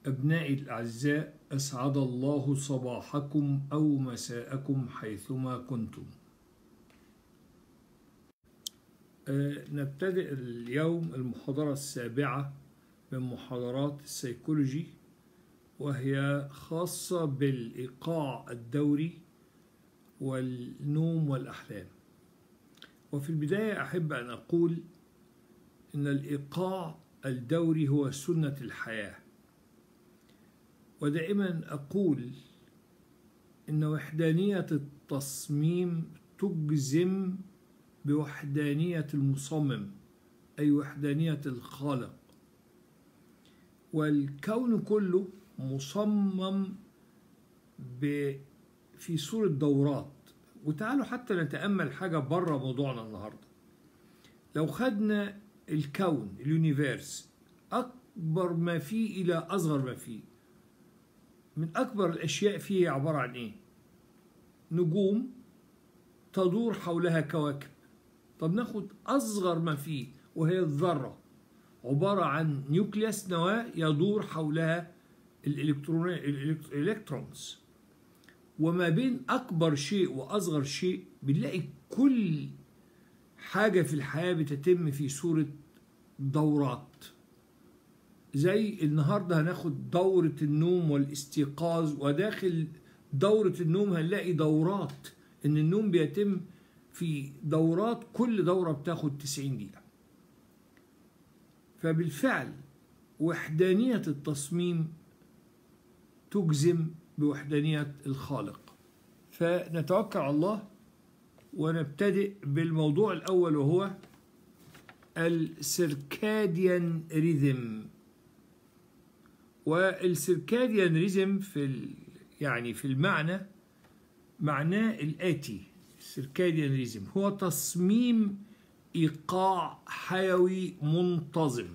أبنائي الأعزاء أسعد الله صباحكم أو مساءكم حيثما كنتم أه نبتدئ اليوم المحاضرة السابعة من محاضرات السيكولوجي وهي خاصة بالإيقاع الدوري والنوم والأحلام وفي البداية أحب أن أقول إن الإيقاع الدوري هو سنة الحياة ودائما أقول إن وحدانية التصميم تجزم بوحدانية المصمم أي وحدانية الخالق والكون كله مصمم في صورة دورات وتعالوا حتى نتأمل حاجة بره موضوعنا النهاردة لو خدنا الكون اليونيفيرس أكبر ما فيه إلى أصغر ما فيه من أكبر الأشياء فيه عبارة عن إيه؟ نجوم تدور حولها كواكب طب ناخد أصغر ما فيه وهي الذرة عبارة عن نيوكليس نواة يدور حولها الإلكترونز وما بين أكبر شيء وأصغر شيء بنلاقي كل حاجة في الحياة بتتم في صورة دورات زي النهاردة هناخد دورة النوم والاستيقاظ وداخل دورة النوم هنلاقي دورات إن النوم بيتم في دورات كل دورة بتاخد 90 دقيقة فبالفعل وحدانية التصميم تجزم بوحدانية الخالق فنتوكل على الله ونبتدئ بالموضوع الأول وهو السيركاديان ريذم والسيركاديان ريزم في يعني في المعنى معناه الآتي السيركاديان ريزم هو تصميم إيقاع حيوي منتظم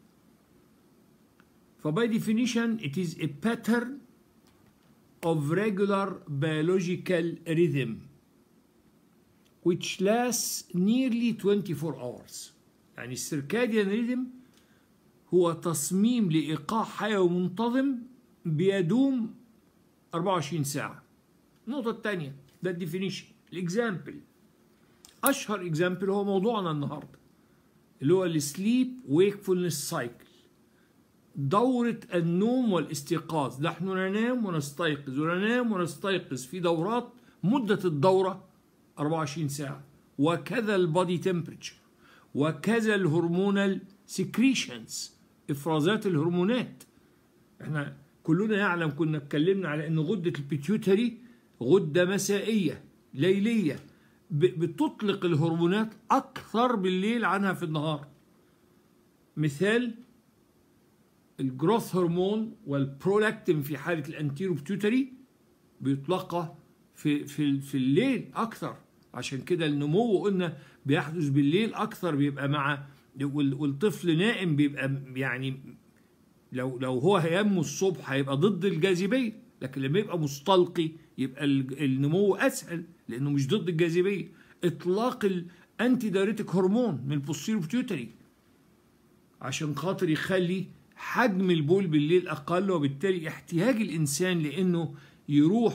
فباي definition it is a pattern of regular biological rhythm which lasts nearly 24 hours يعني السيركاديان ريذم هو تصميم لإيقاع حيوي منتظم بيدوم 24 ساعة النقطة الثانية ده الديفينيشن الإكزامبل أشهر إكزامبل هو موضوعنا النهاردة اللي هو السليب ويكفولنس سايكل دورة النوم والاستيقاظ نحن ننام ونستيقظ وننام ونستيقظ في دورات مدة الدورة 24 ساعة وكذا البادي تمبريتشر وكذا الهرمونال سكريشنز افرازات الهرمونات احنا كلنا يعلم كنا اتكلمنا على ان غدة البيتيوتري غدة مسائية ليلية بتطلق الهرمونات اكثر بالليل عنها في النهار مثال الجروث هرمون والبرولاكتين في حالة الانتيرو بيتيوتري بيطلقها في في في الليل اكثر عشان كده النمو قلنا بيحدث بالليل اكثر بيبقى مع والطفل نائم بيبقى يعني لو لو هو هينمو الصبح هيبقى ضد الجاذبيه لكن لما يبقى مستلقي يبقى النمو اسهل لانه مش ضد الجاذبيه اطلاق الانتي دايريتك هرمون من البوستيرو بيتيوتري عشان خاطر يخلي حجم البول بالليل اقل وبالتالي احتياج الانسان لانه يروح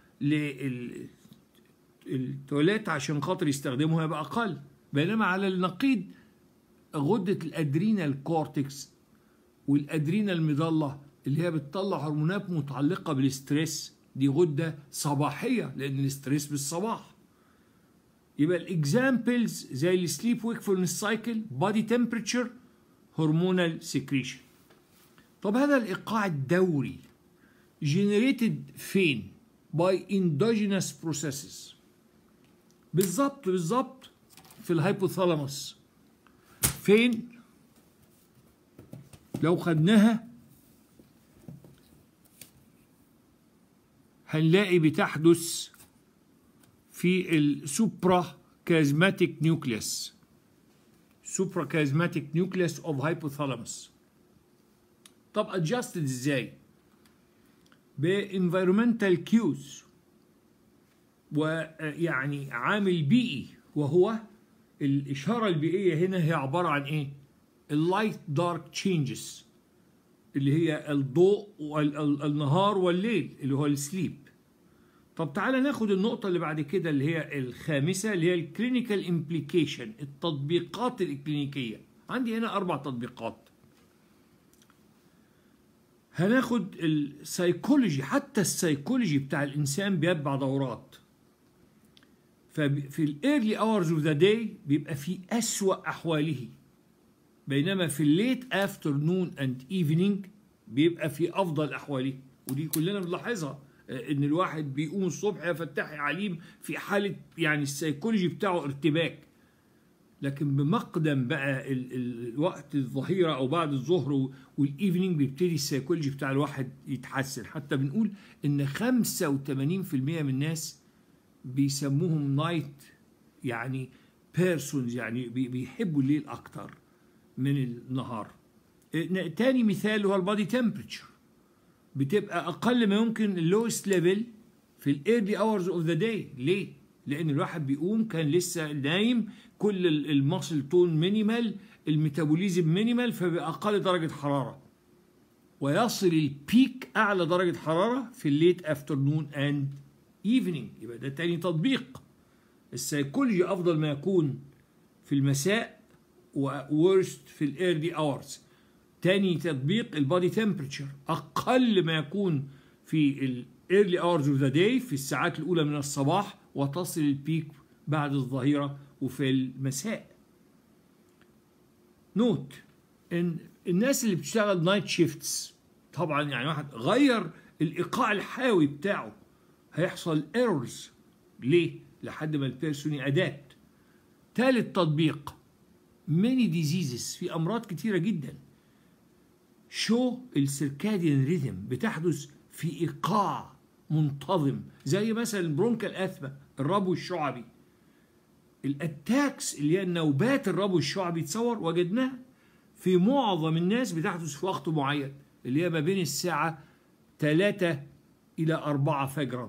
للتواليت عشان خاطر يستخدمه هيبقى اقل بينما على النقيض غدة الأدرينال كورتكس والأدرينال مضلة اللي هي بتطلع هرمونات متعلقة بالاسترس دي غدة صباحية لأن الاسترس بالصباح يبقى الاكزامبلز زي السليب ويكفولنس سايكل بادي تمبريتشر هرمونال سكريشن طب هذا الإيقاع الدوري جنريتد فين باي endogenous processes بالظبط بالظبط في الهايبوثالاموس فين لو خدناها هنلاقي بتحدث في السوبرا كازماتيك نيوكليوس سوبرا كازماتيك نيوكليوس اوف هايبوثالاموس طب ادجستد ازاي بانفيرومنتال كيوز ويعني عامل بيئي وهو الإشارة البيئية هنا هي عبارة عن إيه؟ اللايت دارك تشينجز اللي هي الضوء والنهار والليل اللي هو السليب طب تعالى ناخد النقطة اللي بعد كده اللي هي الخامسة اللي هي الكلينيكال امبليكيشن التطبيقات الكلينيكية عندي هنا أربع تطبيقات هناخد السيكولوجي حتى السيكولوجي بتاع الإنسان بيتبع دورات ففي الايرلي اورز اوف ذا داي بيبقى في أسوأ أحواله بينما في الليت افترنون اند ايفنينج بيبقى في أفضل أحواله ودي كلنا بنلاحظها ان الواحد بيقوم الصبح يا فتاح يا عليم في حاله يعني السيكولوجي بتاعه ارتباك لكن بمقدم بقى ال الوقت الظهيره او بعد الظهر والايفنينج بيبتدي السيكولوجي بتاع الواحد يتحسن حتى بنقول ان 85% من الناس بيسموهم نايت يعني بيرسونز يعني بيحبوا الليل اكتر من النهار تاني مثال هو البادي تمبريتشر بتبقى اقل ما يمكن اللوست ليفل في الايرلي اورز اوف ذا داي ليه لان الواحد بيقوم كان لسه نايم كل الماسل تون مينيمال الميتابوليزم مينيمال فبقى اقل درجه حراره ويصل البيك اعلى درجه حراره في الليت افترنون اند ايفنينج يبقى ده تاني تطبيق السيكولوجي افضل ما يكون في المساء وورست في الايرلي اورز تاني تطبيق البادي تمبريتشر اقل ما يكون في الايرلي اورز اوف ذا داي في الساعات الاولى من الصباح وتصل البيك بعد الظهيره وفي المساء نوت ان الناس اللي بتشتغل نايت شيفتس طبعا يعني واحد غير الايقاع الحيوي بتاعه هيحصل ايرورز ليه لحد ما البيرسون ادات ثالث تطبيق ماني ديزيزز في امراض كتيره جدا شو السيركاديان ريذم بتحدث في ايقاع منتظم زي مثلا البرونكال اثما الربو الشعبي الاتاكس اللي هي النوبات الربو الشعبي تصور وجدناها في معظم الناس بتحدث في وقت معين اللي هي ما بين الساعة 3 إلى 4 فجرا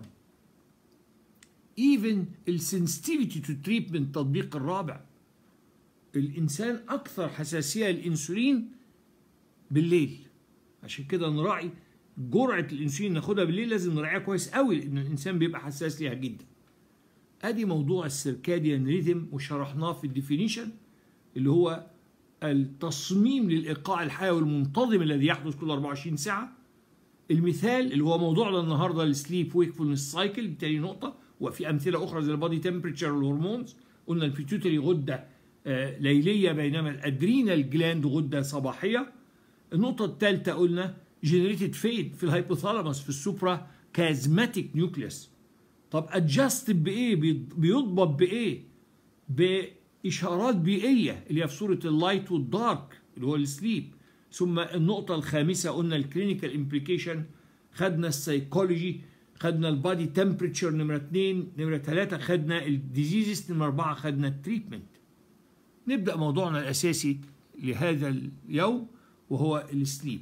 even السنسيتيفيتي تو تريتمنت التطبيق الرابع الإنسان أكثر حساسية للإنسولين بالليل عشان كده نراعي جرعة الإنسولين ناخدها بالليل لازم نراعيها كويس قوي لأن الإنسان بيبقى حساس ليها جدا ادي موضوع السيركاديان ريثم وشرحناه في الديفينيشن اللي هو التصميم للايقاع الحيوي المنتظم الذي يحدث كل 24 ساعه المثال اللي هو موضوعنا النهارده السليب ويكفولنس سايكل تاني نقطه وفي امثله اخرى زي البادي تمبريتشر والهرمونز قلنا البيتيوتري غده آه ليليه بينما الادرينال جلاند غده صباحيه النقطه الثالثه قلنا جنريتد فيد في الهايبوثالاموس في السوبرا كازماتيك نيوكليوس طب ادجست بايه بيضبط بايه باشارات بيئيه اللي هي في صوره اللايت والدارك اللي هو السليب ثم النقطه الخامسه قلنا الكلينيكال امبليكيشن خدنا السيكولوجي خدنا البادي تمبريتشر نمره اثنين نمره ثلاثه خدنا الديزيزز نمره اربعه خدنا التريتمنت نبدا موضوعنا الاساسي لهذا اليوم وهو السليب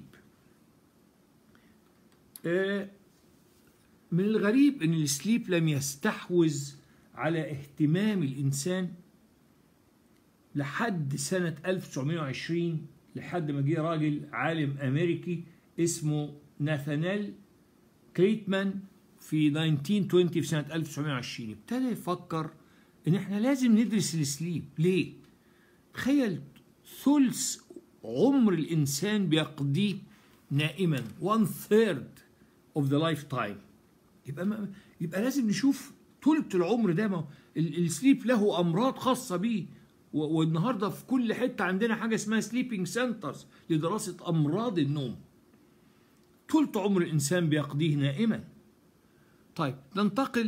آه من الغريب ان السليب لم يستحوذ على اهتمام الانسان لحد سنة 1920 لحد ما جه راجل عالم امريكي اسمه ناثانيل كريتمان في 1920 في سنة 1920 ابتدى يفكر ان احنا لازم ندرس السليب ليه؟ تخيل ثلث عمر الانسان بيقضيه نائما one third of the lifetime يبقى ما يبقى لازم نشوف ثلث العمر ده ما السليب له امراض خاصه بيه والنهارده في كل حته عندنا حاجه اسمها سليبنج سنترز لدراسه امراض النوم ثلث عمر الانسان بيقضيه نائما طيب ننتقل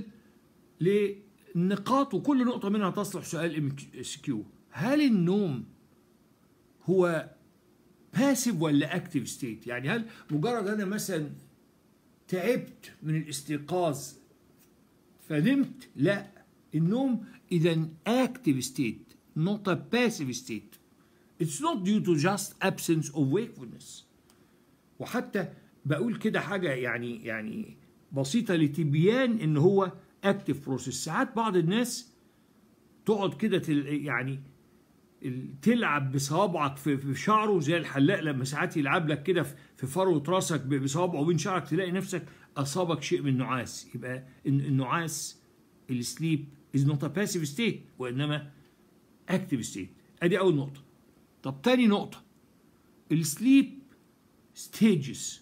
لنقاط وكل نقطه منها تصلح سؤال ام اس كيو هل النوم هو باسيف ولا اكتيف ستيت يعني هل مجرد انا مثلا تعبت من الاستيقاظ فنمت لا النوم اذا active state not a passive state it's not due to just absence of wakefulness وحتى بقول كده حاجة يعني يعني بسيطة لتبيان ان هو active process ساعات بعض الناس تقعد كده يعني ال- تلعب بصوابعك في في شعره زي الحلاق لما ساعات يلعب لك كده في- في فروه راسك ب- بصوابعه وبين شعرك تلاقي نفسك اصابك شيء من النعاس يبقى الن- النعاس السليب از نوت ا باسيف ستيت وانما اكتيف ستيت ادي اول نقطه طب تاني نقطه السليب ستيجز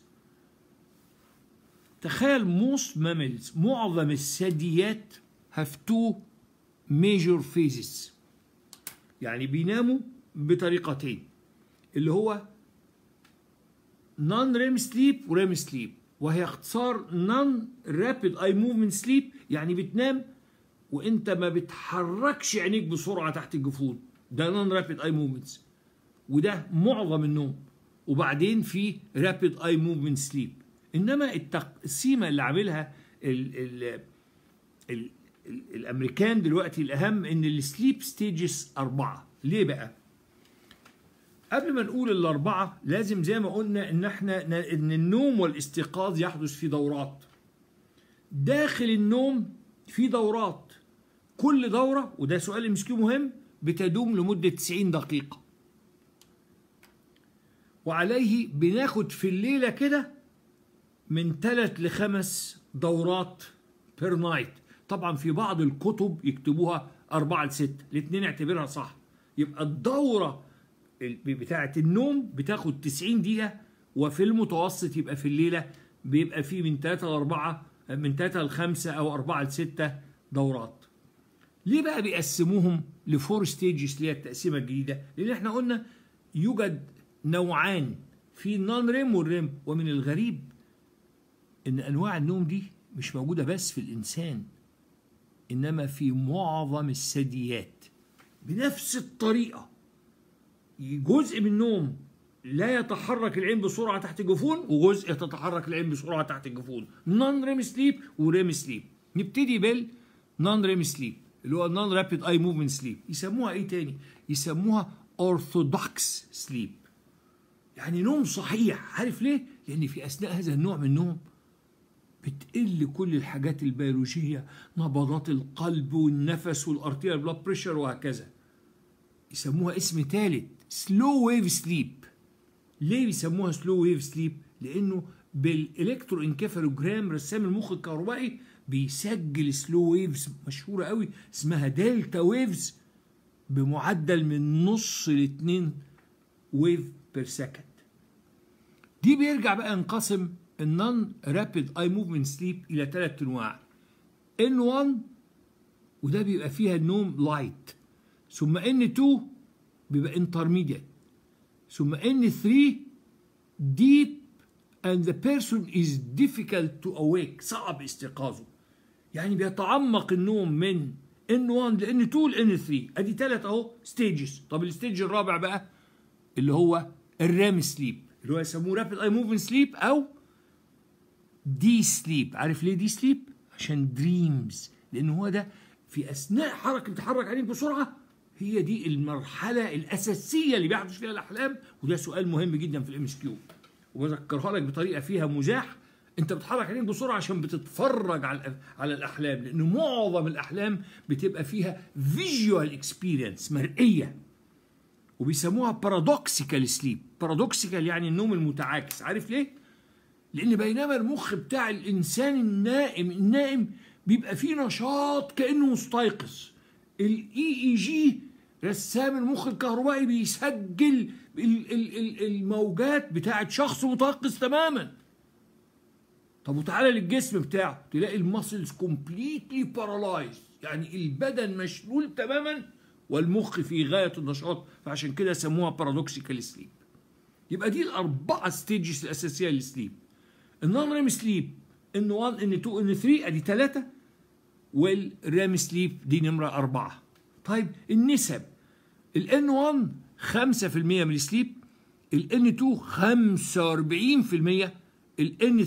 تخيل most mammals معظم الثدييات have two major phases يعني بيناموا بطريقتين اللي هو non REM sleep و REM sleep وهي اختصار non rapid eye movement sleep يعني بتنام وانت ما بتحركش عينيك بسرعه تحت الجفون ده non rapid eye movements وده معظم النوم وبعدين في رابيد اي موفمنت سليب انما التقسيمه اللي عاملها ال ال ال ال الامريكان دلوقتي الاهم ان السليب ستيجز اربعه ليه بقى قبل ما نقول الاربعه لازم زي ما قلنا ان احنا ن- ان النوم والاستيقاظ يحدث في دورات داخل النوم في دورات كل دوره وده سؤال مسكين مهم بتدوم لمده 90 دقيقه وعليه بناخد في الليلة كده من ثلاث لخمس دورات بير نايت طبعا في بعض الكتب يكتبوها أربعة لستة الاثنين اعتبرها صح يبقى الدورة ال- بتاعة النوم بتاخد 90 دقيقة وفي المتوسط يبقى في الليلة بيبقى فيه من ثلاثة لأربعة من ثلاثة لخمسة أو أربعة لستة دورات ليه بقى بيقسموهم لفور ستيجز اللي هي التقسيمه الجديده؟ لان احنا قلنا يوجد نوعان في النون ريم والريم ومن الغريب ان انواع النوم دي مش موجوده بس في الانسان انما في معظم الثدييات بنفس الطريقه جزء من النوم لا يتحرك العين بسرعه تحت الجفون وجزء تتحرك العين بسرعه تحت الجفون نون ريم سليب وريم سليب نبتدي بال نون ريم سليب اللي هو نون رابيد اي موفمنت سليب يسموها ايه تاني يسموها اورثودوكس سليب يعني نوم صحيح عارف ليه لان في اثناء هذا النوع من النوم بتقل كل الحاجات البيولوجيه نبضات القلب والنفس والارتيال بلاد بريشر وهكذا يسموها اسم ثالث سلو ويف سليب ليه بيسموها سلو ويف سليب لانه بالالكترو انكفالوجرام رسام المخ الكهربائي بيسجل سلو ويفز مشهوره قوي اسمها دلتا ويفز بمعدل من نص لاتنين ويف بير سكند دي بيرجع بقى ينقسم النون رابيد اي موفمنت سليب الى ثلاث انواع ان 1 وده بيبقى فيها النوم لايت ثم ان 2 بيبقى انترميديت ثم ان 3 deep and the person is difficult to awake صعب استيقاظه يعني بيتعمق النوم من ان 1 لان 2 لان 3 ادي ثلاث اهو ستيجز طب الستيج الرابع بقى اللي هو الرام سليب اللي هو يسموه رابيد اي موفمنت سليب او دي سليب عارف ليه دي سليب عشان دريمز لان هو ده في اثناء حركه بتتحرك عينيك بسرعه هي دي المرحله الاساسيه اللي بيحدث فيها الاحلام وده سؤال مهم جدا في الام اس كيو وبذكرها لك بطريقه فيها مزاح انت بتحرك عينيك بسرعه عشان بتتفرج على على الاحلام لان معظم الاحلام بتبقى فيها فيجوال اكسبيرينس مرئيه وبيسموها بارادوكسيكال سليب بارادوكسيكال يعني النوم المتعاكس عارف ليه لان بينما المخ بتاع الانسان النائم النائم بيبقى فيه نشاط كانه مستيقظ الاي اي جي رسام المخ الكهربائي بيسجل ال- ال- ال- الموجات بتاعت شخص متيقظ تماما طب وتعالى للجسم بتاعه تلاقي المسلز كومبليتلي بارالايز يعني البدن مشلول تماما والمخ في غايه النشاط فعشان كده سموها بارادوكسيكال سليب يبقى دي الاربعه ستيجز الاساسيه للسليب النون ريم سليب ان 1 ان 2 ان 3 ادي ثلاثه والريم سليب دي نمره اربعه طيب النسب الان 1 5% من السليب الان 2 45% الان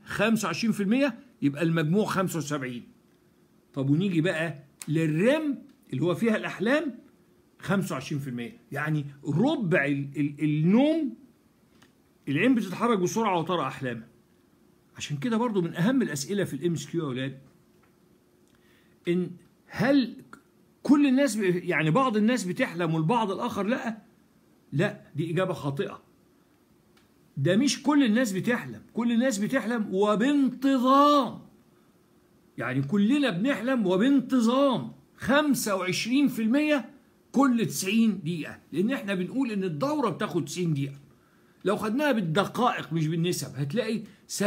3 25% يبقى المجموع 75 طب ونيجي بقى للريم اللي هو فيها الاحلام 25% يعني ربع ال ال النوم العين بتتحرك بسرعه وترى احلامها عشان كده برضو من اهم الاسئله في الام اس كيو يا اولاد ان هل كل الناس ب... يعني بعض الناس بتحلم والبعض الآخر لا لا دي إجابة خاطئة ده مش كل الناس بتحلم كل الناس بتحلم وبانتظام يعني كلنا بنحلم وبانتظام 25% كل 90 دقيقة لأن احنا بنقول إن الدورة بتاخد 90 دقيقة لو خدناها بالدقائق مش بالنسب هتلاقي 70%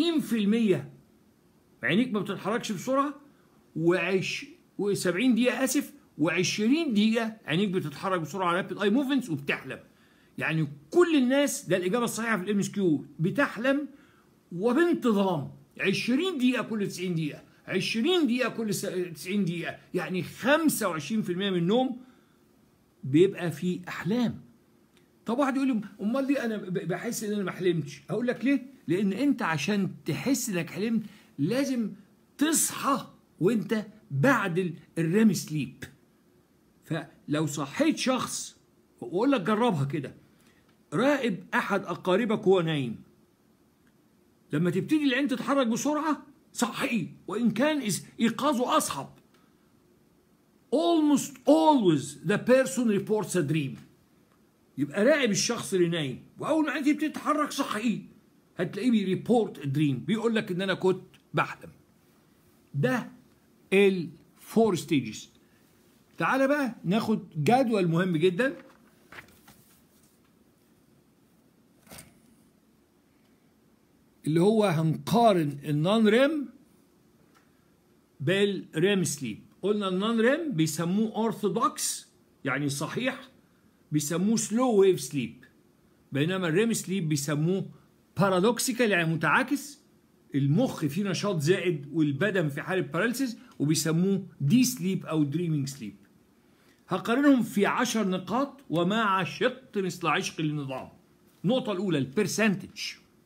عينيك ما بتتحركش بسرعة وعش و70 دقيقة آسف و20 دقيقة عينيك بتتحرك بسرعة رابid اي موفمنتس وبتحلم يعني كل الناس ده الإجابة الصحيحة في الام اس كيو بتحلم وبانتظام 20 دقيقة كل 90 دقيقة 20 دقيقة كل 90 دقيقة يعني 25% من النوم بيبقى في أحلام طب واحد يقول لي امال ليه انا بحس ان انا ما حلمتش اقول لك ليه لان انت عشان تحس انك حلمت لازم تصحى وانت بعد الريم سليب فلو صحيت شخص واقول لك جربها كده راقب احد اقاربك وهو نايم لما تبتدي العين تتحرك بسرعه صحيه وان كان ايقاظه اصعب almost always the person reports a dream يبقى راقب الشخص اللي نايم واول ما عينتي بتبتدي تتحرك صحيه هتلاقيه بيريبورت دريم بيقول لك ان انا كنت بحلم ده الفور ستيجز تعالى بقى ناخد جدول مهم جدا اللي هو هنقارن النون ريم بالريم سليب قلنا النون ريم بيسموه اورثودوكس يعني صحيح بيسموه سلو ويف سليب بينما الريم سليب بيسموه بارادوكسيكال يعني متعاكس المخ فيه نشاط زائد والبدن في حاله باراليسيس وبيسموه دي سليب او دريمينج سليب هقارنهم في عشر نقاط ومع شق مثل عشق النظام النقطة الأولى البرسنتج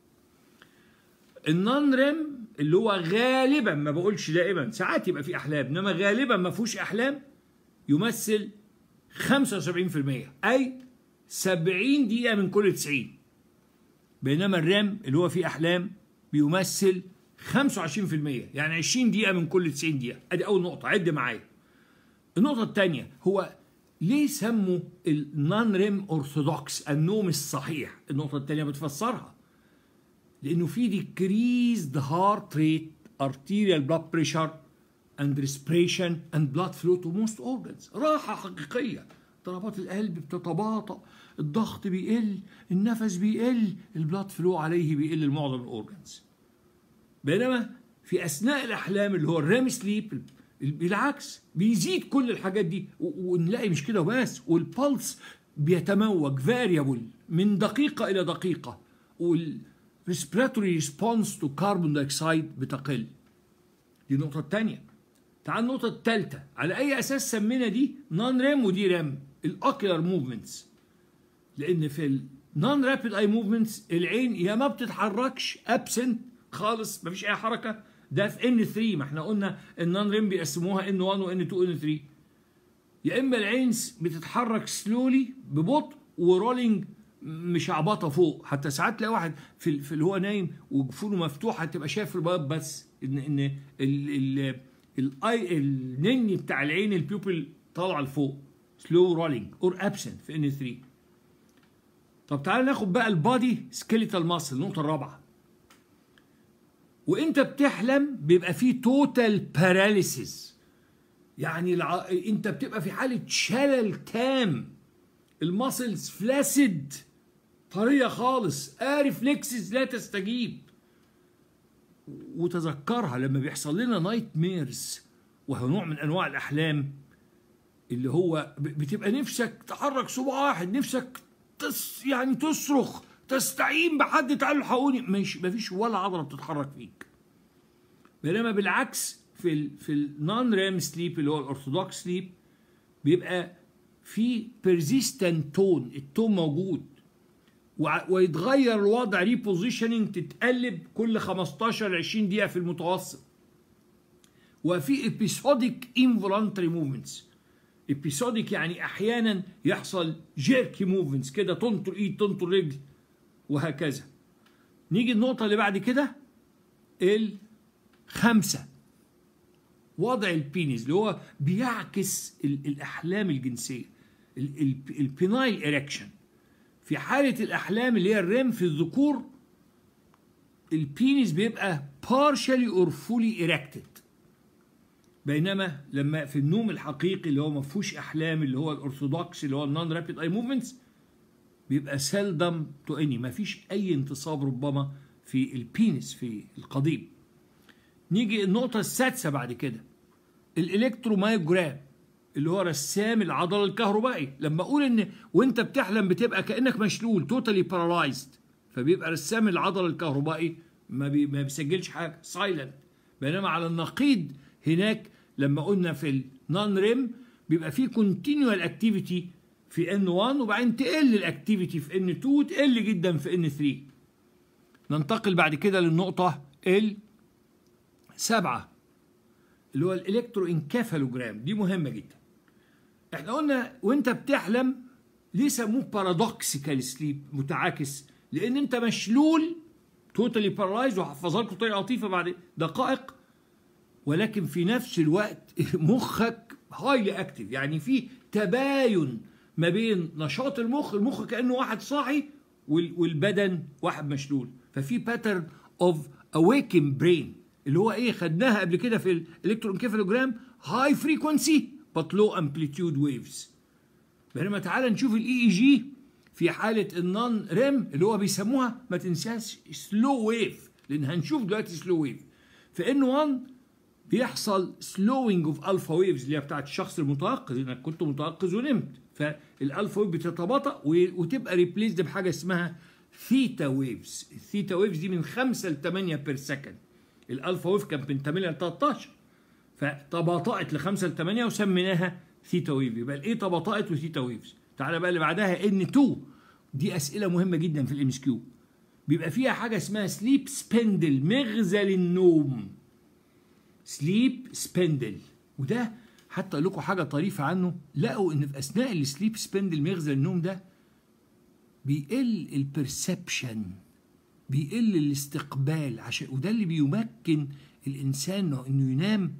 النون ريم اللي هو غالبا ما بقولش دائما ساعات يبقى في أحلام إنما غالبا ما فيهوش أحلام يمثل 75% أي 70 دقيقة من كل 90 بينما الرام اللي هو فيه أحلام بيمثل 25% يعني 20 دقيقة من كل 90 دقيقة أدي أول نقطة عد معايا النقطة الثانية هو ليه سموا النون ريم أرثوذكس النوم الصحيح النقطة الثانية بتفسرها لأنه في decreased heart rate arterial blood pressure and respiration and blood flow to most organs راحة حقيقية ضربات القلب بتتباطأ الضغط بيقل النفس بيقل البلاد فلو عليه بيقل لمعظم الاورجنز بينما في اثناء الاحلام اللي هو الريم سليب بالعكس بيزيد كل الحاجات دي ونلاقي مش كده بس والبلس بيتموج فاريبل من دقيقة إلى دقيقة والريسبيراتوري ريسبونس تو كاربون دايوكسيد بتقل دي النقطة الثانية تعال النقطة الثالثة على أي أساس سمينا دي نون ريم ودي ريم الأوكيولار موفمنتس لأن في النون رابيد اي موفمنتس العين يا ما بتتحركش ابسنت خالص مفيش أي حركة ده في ان 3 ما احنا قلنا النون ريم بيقسموها ان 1 وان 2 وان 3 يا اما العين بتتحرك سلولي ببطء ورولينج مشعبطه فوق حتى ساعات تلاقي واحد في, في اللي هو نايم وجفونه مفتوحه تبقى شايف البياض بس ان ان ال ال الاي النني بتاع العين البيوبل طالعه لفوق سلو رولينج اور ابسنت في ان 3 طب تعالى ناخد بقى البادي سكيليتال ماسل النقطه الرابعه وانت بتحلم بيبقى فيه توتال باراليسيس يعني الع... انت بتبقى في حاله شلل تام الماسلز فلاسد طريه خالص اريفلكسز لا تستجيب وتذكرها لما بيحصل لنا نايت ميرز وهو نوع من انواع الاحلام اللي هو بتبقى نفسك تحرك صباع واحد نفسك تس يعني تصرخ تستعين بحد تعالوا الحقوني مش مفيش ولا عضله بتتحرك فيك بينما بالعكس في ال في النون ريم سليب اللي هو الارثوذكس سليب بيبقى في بيرزيستنت تون التون موجود ويتغير الوضع ريبوزيشننج تتقلب كل 15 ل 20 دقيقه في المتوسط وفي ابيسوديك انفولانتري موفمنتس ابيسوديك يعني احيانا يحصل جيركي موفمنتس كده تنطر ايد تنطر رجل وهكذا نيجي النقطه اللي بعد كده الخمسه وضع البينيز اللي هو بيعكس ال- الاحلام الجنسيه البينايل اريكشن في حاله الاحلام اللي هي الريم في الذكور البينيس بيبقى partially or fully erected بينما لما في النوم الحقيقي اللي هو ما فيهوش احلام اللي هو الارثوذكس اللي هو النون رابيد اي موفمنتس بيبقى سيلدم تو اني ما فيش اي انتصاب ربما في البينس في القضيب نيجي النقطة السادسة بعد كده الالكترومايوجرام اللي هو رسام العضلة الكهربائي لما اقول ان وانت بتحلم بتبقى كأنك مشلول توتالي بارالايزد فبيبقى رسام العضلة الكهربائي ما, بي ما بيسجلش حاجة سايلنت بينما على النقيض هناك لما قلنا في النون ريم بيبقى في كونتينوال اكتيفيتي في ان 1 وبعدين تقل الاكتيفيتي في ان 2 وتقل جدا في ان 3 ننتقل بعد كده للنقطة السابعة اللي هو الالكترو انكفالوجرام دي مهمة جدا احنا قلنا وانت بتحلم ليه سموه بارادوكسيكال سليب متعاكس لان انت مشلول توتالي بارالايز وهحفظها لكم بطريقه لطيفه بعد دقائق ولكن في نفس الوقت مخك هايلي اكتف يعني في تباين ما بين نشاط المخ المخ كانه واحد صاحي وال- والبدن واحد مشلول ففي باترن اوف اويكن برين اللي هو ايه خدناها قبل كده في الالكترونكيفالوجرام هاي فريكونسي بات لو امبليتيود ويفز بينما تعالى نشوف الاي اي جي في حاله النون ريم اللي هو بيسموها ما تنساش سلو ويف لان هنشوف دلوقتي سلو ويف في ان 1 بيحصل سلوينج اوف الفا ويفز اللي هي بتاعت الشخص المتيقظ انك كنت متيقظ ونمت فالالفا ويف بتتباطأ و- وتبقى ريبليسد بحاجه اسمها ثيتا ويفز الثيتا ويفز دي من 5 ل 8 بير سكند الالفا ويف كان من 8 ل 13 فتباطأت ل 5 ل 8 وسميناها ثيتا ويف يبقى الايه تباطأت وثيتا ويفز تعالى بقى اللي بعدها ان 2 دي اسئله مهمه جدا في الام اس كيو بيبقى فيها حاجه اسمها سليب سبندل مغزل النوم سليب سبندل وده حتى اقول لكم حاجه طريفه عنه لقوا ان في اثناء السليب سبندل مغزل النوم ده بيقل البرسبشن بيقل الاستقبال عشان وده اللي بيمكن الانسان انه ينام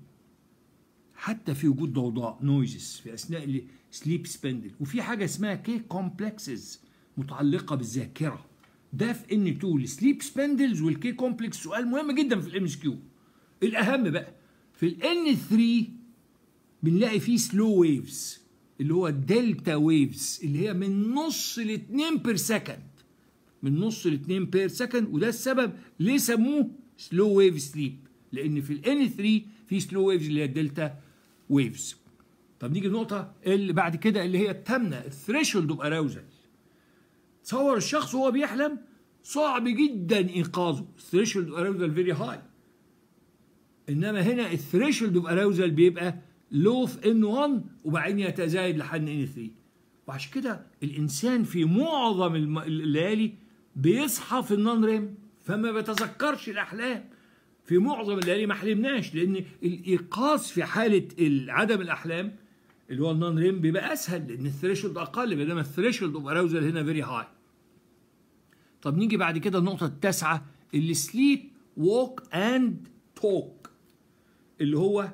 حتى في وجود ضوضاء نويزز في اثناء السليب سبندل وفي حاجه اسمها كي كومبلكسز متعلقه بالذاكره ده في ان 2 السليب سبندلز والكي كومبلكس سؤال مهم جدا في الام اس كيو الاهم بقى في الان 3 بنلاقي فيه سلو ويفز اللي هو الدلتا ويفز اللي هي من نص ل 2 بير سكند من نص ل 2 بير سكند وده السبب ليه سموه سلو ويف سليب لان في الان 3 في سلو ويفز اللي هي الدلتا ويفز طب نيجي النقطه اللي بعد كده اللي هي الثامنه الثريشولد اوف اراوزل تصور الشخص وهو بيحلم صعب جدا انقاذه الثريشولد اوف اراوزل فيري هاي انما هنا الثريشولد اوف اراوزل بيبقى لو في ان 1 وبعدين يتزايد لحد ان 3 وعشان كده الانسان في معظم الم- الليالي بيصحى في النون ريم فما بيتذكرش الاحلام في معظم الليالي ما حلمناش لان الايقاظ في حاله ال- عدم الاحلام اللي هو النون ريم بيبقى اسهل لان الثريشولد اقل بينما الثريشولد اوف اراوزل هنا فيري هاي طب نيجي بعد كده النقطه التاسعه اللي سليب ووك اند توك اللي هو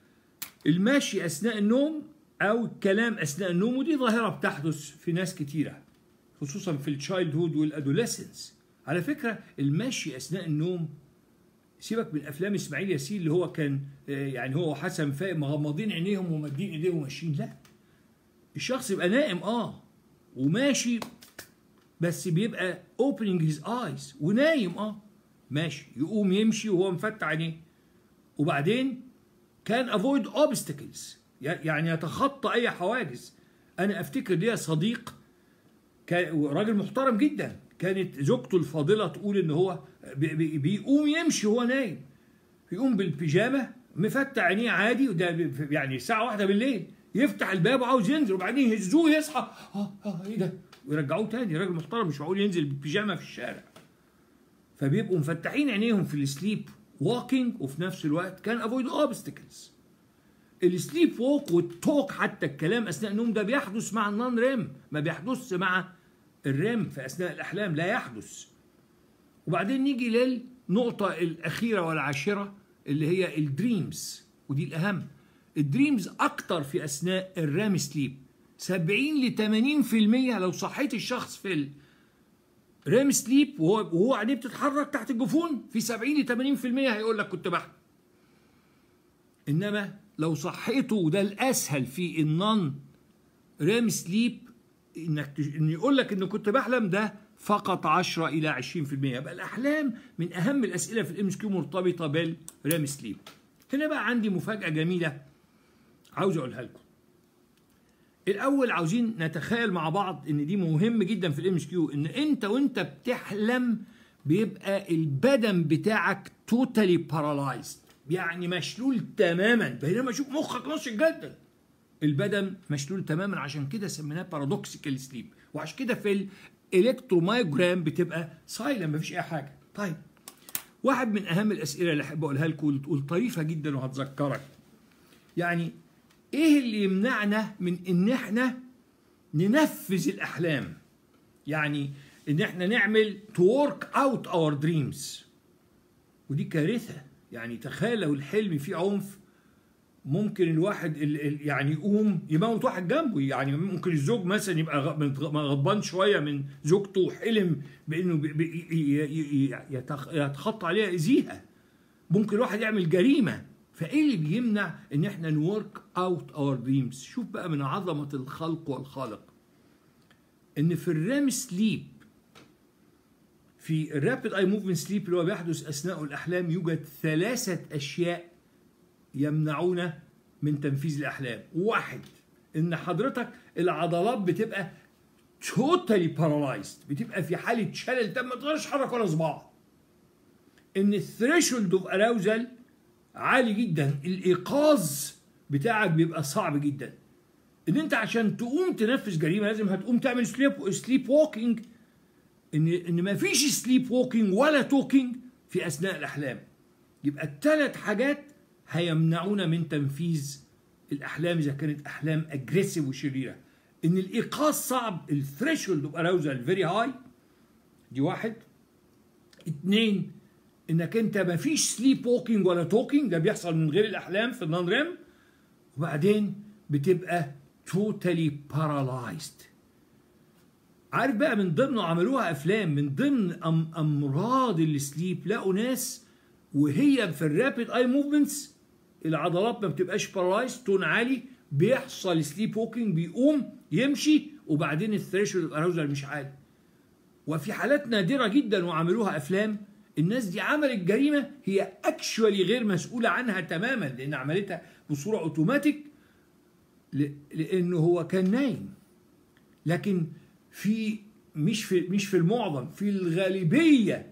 المشي اثناء النوم او الكلام اثناء النوم ودي ظاهره بتحدث في ناس كتيره خصوصا في التشايلد هود والادوليسنس على فكره المشي اثناء النوم سيبك من افلام اسماعيل ياسين اللي هو كان آه، يعني هو وحسن فايق مغمضين عينيهم ومادين ايديهم وماشيين لا الشخص يبقى نائم اه وماشي بس بيبقى opening his eyes ونايم اه ماشي يقوم يمشي وهو مفتح عينيه وبعدين كان افويد اوبستكلز يعني يتخطى اي حواجز انا افتكر ليا صديق كان راجل محترم جدا كانت زوجته الفاضله تقول ان هو بي- بي- بيقوم يمشي وهو نايم يقوم بالبيجامه مفتح عينيه عادي وده ب- يعني الساعه واحدة بالليل يفتح الباب وعاوز ينزل وبعدين يهزوه يصحى اه اه ايه ده ويرجعوه تاني راجل محترم مش معقول ينزل بالبيجامه في الشارع فبيبقوا مفتحين عينيهم في السليب ووكينج وفي نفس الوقت كان افويد اوبستكلز السليب ووك والتوك حتى الكلام اثناء النوم ده بيحدث مع النون ريم ما بيحدثش مع الريم في اثناء الاحلام لا يحدث وبعدين نيجي للنقطه الاخيره والعاشره اللي هي الدريمز ودي الاهم الدريمز اكتر في اثناء الرام سليب 70 ل 80% لو صحيت الشخص في الرام سليب وهو وهو عينيه بتتحرك تحت الجفون في 70 ل 80% هيقول لك كنت بحلم انما لو صحيته وده الاسهل في النون رام سليب انك تج... ان يقول لك ان كنت بحلم ده فقط 10 الى 20% يبقى الاحلام من اهم الاسئله في الام اس كيو مرتبطه بالرام سليب هنا بقى عندي مفاجاه جميله عاوز اقولها لكم الاول عاوزين نتخيل مع بعض ان دي مهم جدا في الام اس كيو ان انت وانت بتحلم بيبقى البدن بتاعك توتالي بارالايزد يعني مشلول تماما بينما شوف مخك نشط جدا البدن مشلول تماما عشان كده سميناه بارادوكسيكال سليب وعشان كده في الالكترومايوجرام بتبقى سايلنت مفيش اي حاجه طيب واحد من اهم الاسئله اللي احب اقولها لكم والطريفه جدا وهتذكرك يعني ايه اللي يمنعنا من ان احنا ننفذ الاحلام يعني ان احنا نعمل to work out our dreams ودي كارثه يعني تخيل لو الحلم فيه عنف ممكن الواحد ال ال يعني يقوم يموت واحد جنبه يعني ممكن الزوج مثلا يبقى غضبان شويه من زوجته وحلم بانه يتخطى عليها يأذيها ممكن الواحد يعمل جريمه فايه اللي بيمنع ان احنا نورك اوت اور دريمز شوف بقى من عظمه الخلق والخالق ان في الرام سليب في الرابid اي موفمنت سليب اللي هو بيحدث اثناء الاحلام يوجد ثلاثه اشياء يمنعونا من تنفيذ الاحلام واحد ان حضرتك العضلات بتبقى توتالي بارالايزد بتبقى في حاله شلل تم ما تقدرش تحرك ولا صباع ان الثريشولد اوف اراوزل عالي جدا الايقاظ بتاعك بيبقى صعب جدا ان انت عشان تقوم تنفذ جريمه لازم هتقوم تعمل سليب سليب ووكينج ان ان ما فيش سليب ووكينج ولا توكينج في اثناء الاحلام يبقى الثلاث حاجات هيمنعونا من تنفيذ الاحلام اذا كانت احلام اجريسيف وشريره ان الايقاظ صعب الثريشولد اوف اراوزال فيري هاي دي واحد اتنين انك انت ما فيش سليب ووكينج ولا توكينج ده بيحصل من غير الاحلام في النون ريم وبعدين بتبقى توتالي بارالايزد عارف بقى من ضمنه عملوها افلام من ضمن أم امراض السليب لقوا ناس وهي في الرابid اي موفمنتس العضلات ما بتبقاش بارالايز تون عالي بيحصل سليب ووكينج بيقوم يمشي وبعدين الثريشولد اراوزال مش عالي وفي حالات نادره جدا وعملوها افلام الناس دي عملت جريمه هي اكشوالي غير مسؤوله عنها تماما لان عملتها بصوره اوتوماتيك لانه هو كان نايم لكن في مش في مش في المعظم في الغالبيه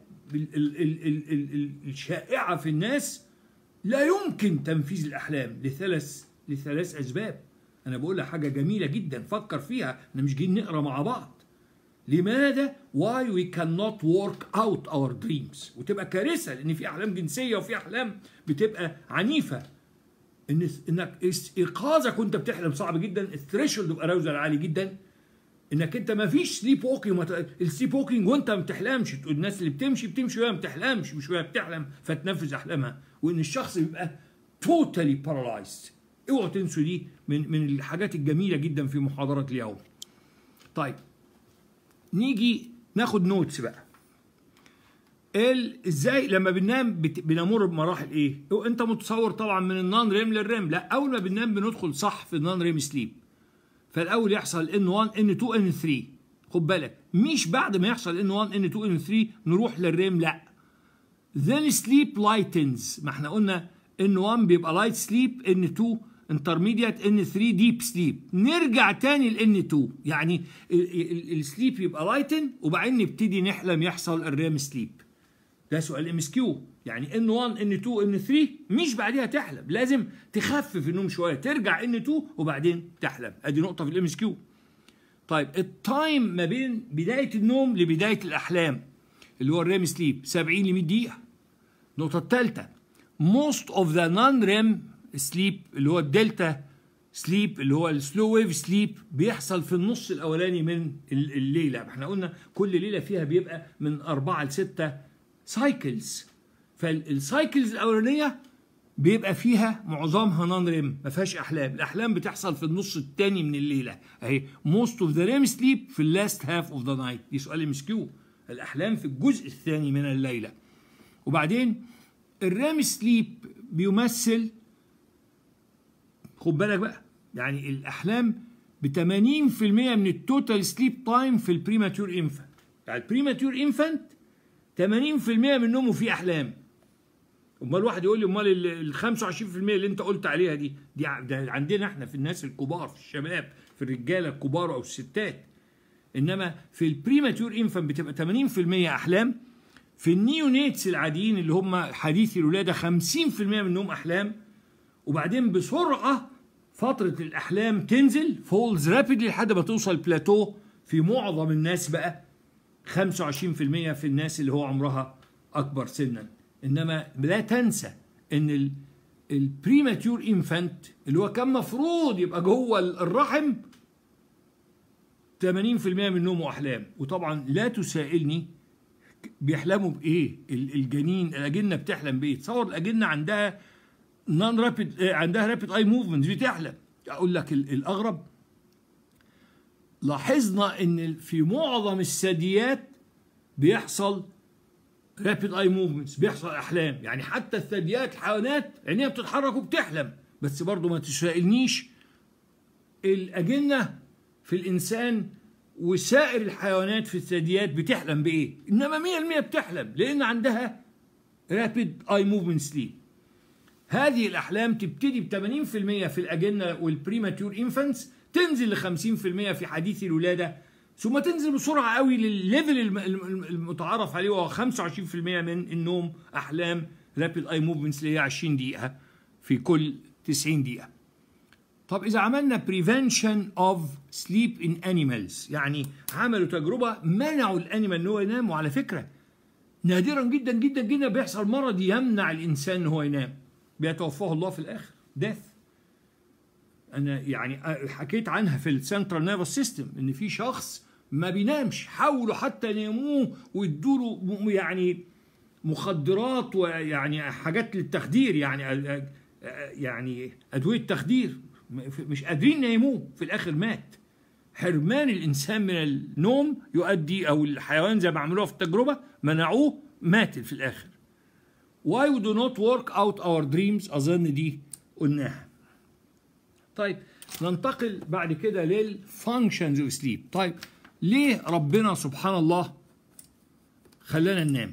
الشائعه في الناس لا يمكن تنفيذ الاحلام لثلاث لثلاث اسباب انا بقول لك حاجه جميله جدا فكر فيها احنا مش جايين نقرا مع بعض لماذا why we cannot work out our dreams وتبقى كارثه لان في احلام جنسيه وفي احلام بتبقى عنيفه ان انك ايقاظك وانت بتحلم صعب جدا الثريشولد اوف اراوزال عالي جدا انك انت ما فيش سليب ووكينج السليب ووكينج وانت ما بتحلمش تقول الناس اللي بتمشي بتمشي وهي ما بتحلمش مش وهي بتحلم فتنفذ احلامها وان الشخص بيبقى توتالي بارالايزد اوعوا تنسوا دي من من الحاجات الجميله جدا في محاضره اليوم طيب نيجي ناخد نوتس بقى ازاي لما بننام بت... بنمر بمراحل ايه انت متصور طبعا من النون ريم للريم لا اول ما بننام بندخل صح في النون ريم سليب فالاول يحصل ان 1 ان 2 ان 3 خد بالك مش بعد ما يحصل ان 1 ان 2 ان 3 نروح للريم لا then sleep lightens ما احنا قلنا ان 1 بيبقى لايت سليب ان 2 انترميديت ان 3 ديب سليب نرجع تاني لان 2 يعني السليب يبقى لايتن وبعدين نبتدي نحلم يحصل الريم سليب ده سؤال ام اس كيو يعني ان 1 ان 2 ان 3 مش بعديها تحلم لازم تخفف النوم شويه ترجع ان 2 وبعدين تحلم ادي نقطه في الام اس كيو طيب التايم ما بين بدايه النوم لبدايه الاحلام اللي هو الريم سليب 70 ل 100 دقيقه النقطه الثالثه most of the non REM sleep اللي هو الدلتا سليب اللي هو السلو ويف سليب بيحصل في النص الاولاني من الليله احنا قلنا كل ليله فيها بيبقى من أربعة لستة سايكلز فالسايكلز الاولانيه بيبقى فيها معظمها نون ريم ما فيهاش احلام الاحلام بتحصل في النص الثاني من الليله اهي موست اوف ذا ريم سليب في اللاست هاف اوف ذا نايت دي سؤال مسكيو الاحلام في الجزء الثاني من الليله وبعدين الريم سليب بيمثل خد بالك بقى يعني الاحلام ب 80% من التوتال سليب تايم في البريماتور انفانت يعني البريماتور انفانت 80% من نومه فيه احلام امال واحد يقول لي امال ال 25% اللي انت قلت عليها دي دي عندنا احنا في الناس الكبار في الشباب في الرجاله الكبار او الستات انما في البريماتور انفانت بتبقى 80% احلام في النيونيتس العاديين اللي هم حديثي الولاده 50% منهم احلام وبعدين بسرعه فتره الاحلام تنزل فولز رابيدلي لحد ما توصل بلاتو في معظم الناس بقى 25% في الناس اللي هو عمرها اكبر سنا انما لا تنسى ان البريماتيور انفانت اللي هو كان مفروض يبقى جوه الرحم 80% من نومه احلام وطبعا لا تسائلني بيحلموا بايه الجنين الاجنه بتحلم بايه تصور الاجنه عندها نون رابيد عندها رابيد اي موفمنت بتحلم اقول لك الاغرب لاحظنا ان في معظم الثدييات بيحصل رابيد اي موفمنتس بيحصل احلام يعني حتى الثدييات الحيوانات عينيها بتتحرك وبتحلم بس برضو ما تسائلنيش الاجنه في الانسان وسائر الحيوانات في الثدييات بتحلم بايه انما 100% بتحلم لان عندها رابيد اي موفمنت سليب هذه الاحلام تبتدي ب 80% في الاجنه والبريماتور انفانتس تنزل ل 50% في حديث الولاده ثم تنزل بسرعه قوي للليفل المتعارف عليه وهو 25% من النوم احلام رابيد اي موفمنتس اللي هي 20 دقيقه في كل 90 دقيقه طب اذا عملنا prevention of sleep in animals يعني عملوا تجربه منعوا الانيمال ان هو ينام وعلى فكره نادرا جدا جدا جدا بيحصل مرض يمنع الانسان ان هو ينام بيتوفاه الله في الاخر ديث انا يعني حكيت عنها في السنترال نيرفس سيستم ان في شخص ما بينامش حاولوا حتى يناموه ويدوا له يعني مخدرات ويعني حاجات للتخدير يعني يعني ادويه تخدير مش قادرين يناموه في الاخر مات حرمان الانسان من النوم يؤدي او الحيوان زي ما عملوها في التجربه منعوه مات في الاخر why we do not work out our dreams اظن دي قلناها طيب ننتقل بعد كده للفانكشنز اوف سليب طيب ليه ربنا سبحان الله خلانا ننام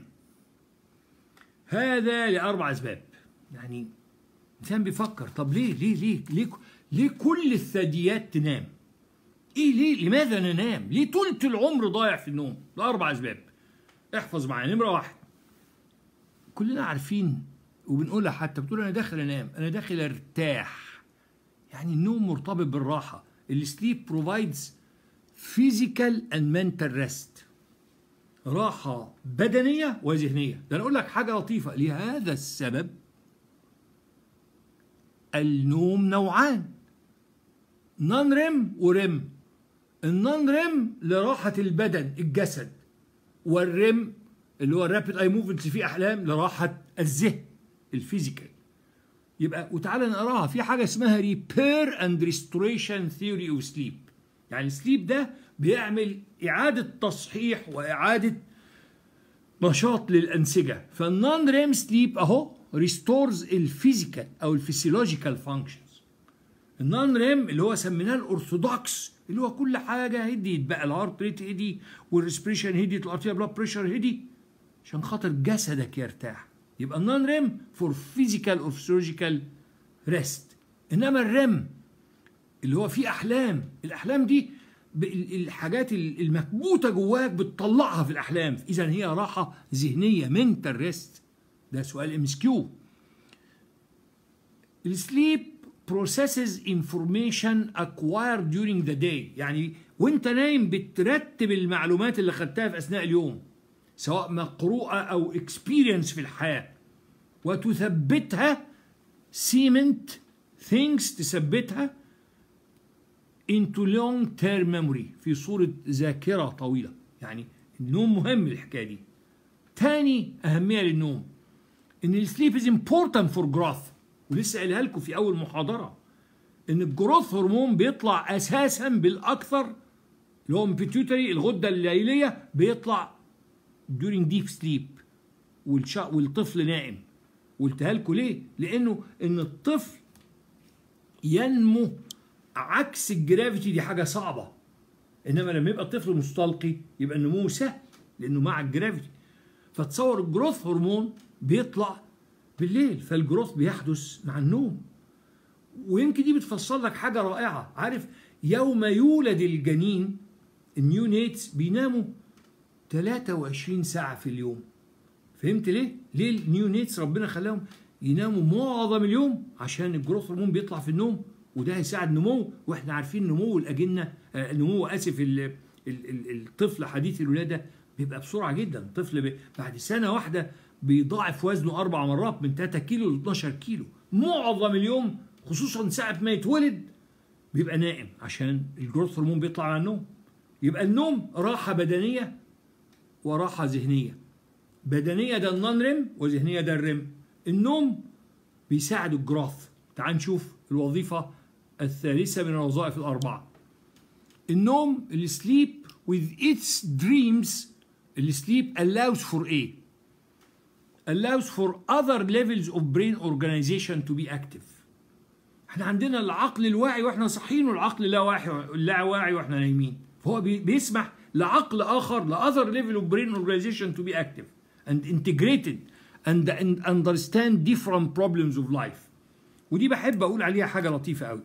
هذا لاربع اسباب يعني الانسان بيفكر طب ليه ليه ليه ليه ليه كل الثدييات تنام ايه ليه لماذا ننام ليه طولة العمر ضايع في النوم لاربع اسباب احفظ معايا نمره واحد كلنا عارفين وبنقولها حتى بتقول انا داخل انام انا داخل ارتاح يعني النوم مرتبط بالراحه السليب بروفايدز فيزيكال اند منتال ريست راحه بدنيه وذهنيه ده انا اقول لك حاجه لطيفه لهذا السبب النوم نوعان نون ريم وريم النون ريم لراحه البدن الجسد والريم اللي هو الرابيد اي موفمنتس فيه احلام لراحه الذهن الفيزيكال يبقى وتعالى نقراها في حاجه اسمها ريبير اند ريستوريشن ثيوري اوف سليب يعني السليب ده بيعمل اعاده تصحيح واعاده نشاط للانسجه فالنون ريم سليب اهو ريستورز الفيزيكال او الفسيولوجيكال فانكشنز النون ريم اللي هو سميناه الارثوذكس اللي هو كل حاجه هديت بقى الهارت ريت هدي والريسبريشن هديت الارتيا بلاد بريشر هدي عشان خاطر جسدك يرتاح يبقى النون ريم فور فيزيكال اور فيسيولوجيكال ريست انما الريم اللي هو فيه احلام الاحلام دي الحاجات المكبوته جواك بتطلعها في الاحلام اذا هي راحه ذهنيه منتال ريست ده سؤال ام اس كيو السليب processes information acquired during the day يعني وانت نايم بترتب المعلومات اللي خدتها في اثناء اليوم سواء مقروءه او experience في الحياه وتثبتها cement things تثبتها into long term memory في صورة ذاكرة طويلة يعني النوم مهم الحكاية دي تاني أهمية للنوم إن السليب is important for growth ولسه قايلها لكم في اول محاضره ان الجروث هرمون بيطلع اساسا بالاكثر اللي هو البيتيوتري الغده الليليه بيطلع during deep sleep والشا والطفل نائم قلتها لكم ليه؟ لانه ان الطفل ينمو عكس الجرافيتي دي حاجه صعبه انما لما يبقى الطفل مستلقي يبقى النمو سهل لانه مع الجرافيتي فتصور الجروث هرمون بيطلع بالليل فالجروث بيحدث مع النوم ويمكن دي بتفسر لك حاجه رائعه عارف يوم يولد الجنين النيونيتس بيناموا 23 ساعه في اليوم فهمت ليه؟ ليه النيونيتس ربنا خلاهم يناموا معظم اليوم عشان الجروث هرمون بيطلع في النوم وده هيساعد نمو واحنا عارفين نمو الاجنه آه نمو اسف ال ال ال الطفل حديث الولاده بيبقى بسرعه جدا الطفل بعد سنه واحده بيضاعف وزنه اربع مرات من 3 كيلو ل 12 كيلو معظم اليوم خصوصا ساعه ما يتولد بيبقى نائم عشان الجروث هرمون بيطلع على النوم يبقى النوم راحه بدنيه وراحه ذهنيه بدنيه ده النون ريم وذهنيه ده الريم النوم بيساعد الجراث تعال نشوف الوظيفه الثالثه من الوظائف الاربعه النوم السليب with its dreams السليب allows for a allows for other levels of brain organization to be active احنا عندنا العقل الواعي واحنا صاحيين والعقل اللاواعي اللاواعي واحنا نايمين فهو بيسمح لعقل اخر لاذر ليفل اوف برين اورجانيزيشن تو بي اكتف and integrated and, and understand different problems of life ودي بحب اقول عليها حاجه لطيفه قوي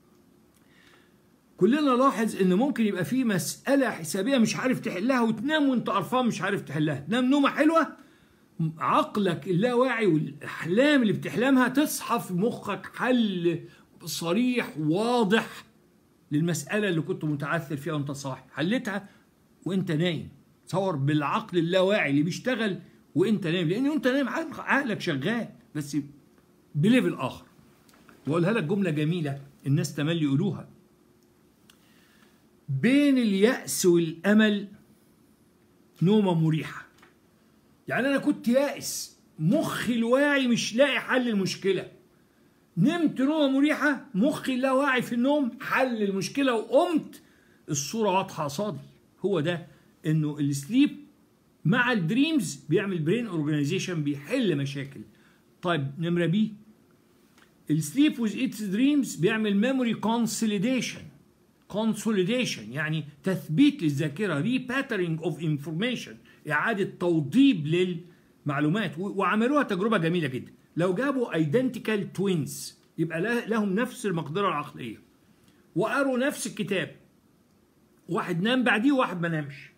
كلنا لاحظ ان ممكن يبقى في مساله حسابيه مش عارف تحلها وتنام وانت قرفان مش عارف تحلها تنام نومه حلوه عقلك اللاواعي والاحلام اللي بتحلمها تصحى في مخك حل صريح واضح للمساله اللي كنت متعثر فيها وانت صاحي حلتها وانت نايم تصور بالعقل اللاواعي اللي بيشتغل وانت نايم لان وانت نايم عقلك شغال بس بليفل اخر واقولها لك جمله جميله الناس تملي يقولوها بين اليأس والأمل نومة مريحة يعني أنا كنت يائس مخي الواعي مش لاقي حل المشكلة نمت نومة مريحة مخي اللاواعي في النوم حل المشكلة وقمت الصورة واضحة قصادي هو ده انه السليب مع الدريمز بيعمل برين اورجانيزيشن بيحل مشاكل طيب نمرة بي السليب ويز اتس دريمز بيعمل ميموري كونسوليديشن كونسوليديشن يعني تثبيت للذاكره ري باترنج اوف انفورميشن اعاده توضيب للمعلومات وعملوها تجربه جميله جدا لو جابوا ايدنتيكال توينز يبقى لهم نفس المقدره العقليه وقروا نفس الكتاب واحد نام بعديه وواحد ما نامش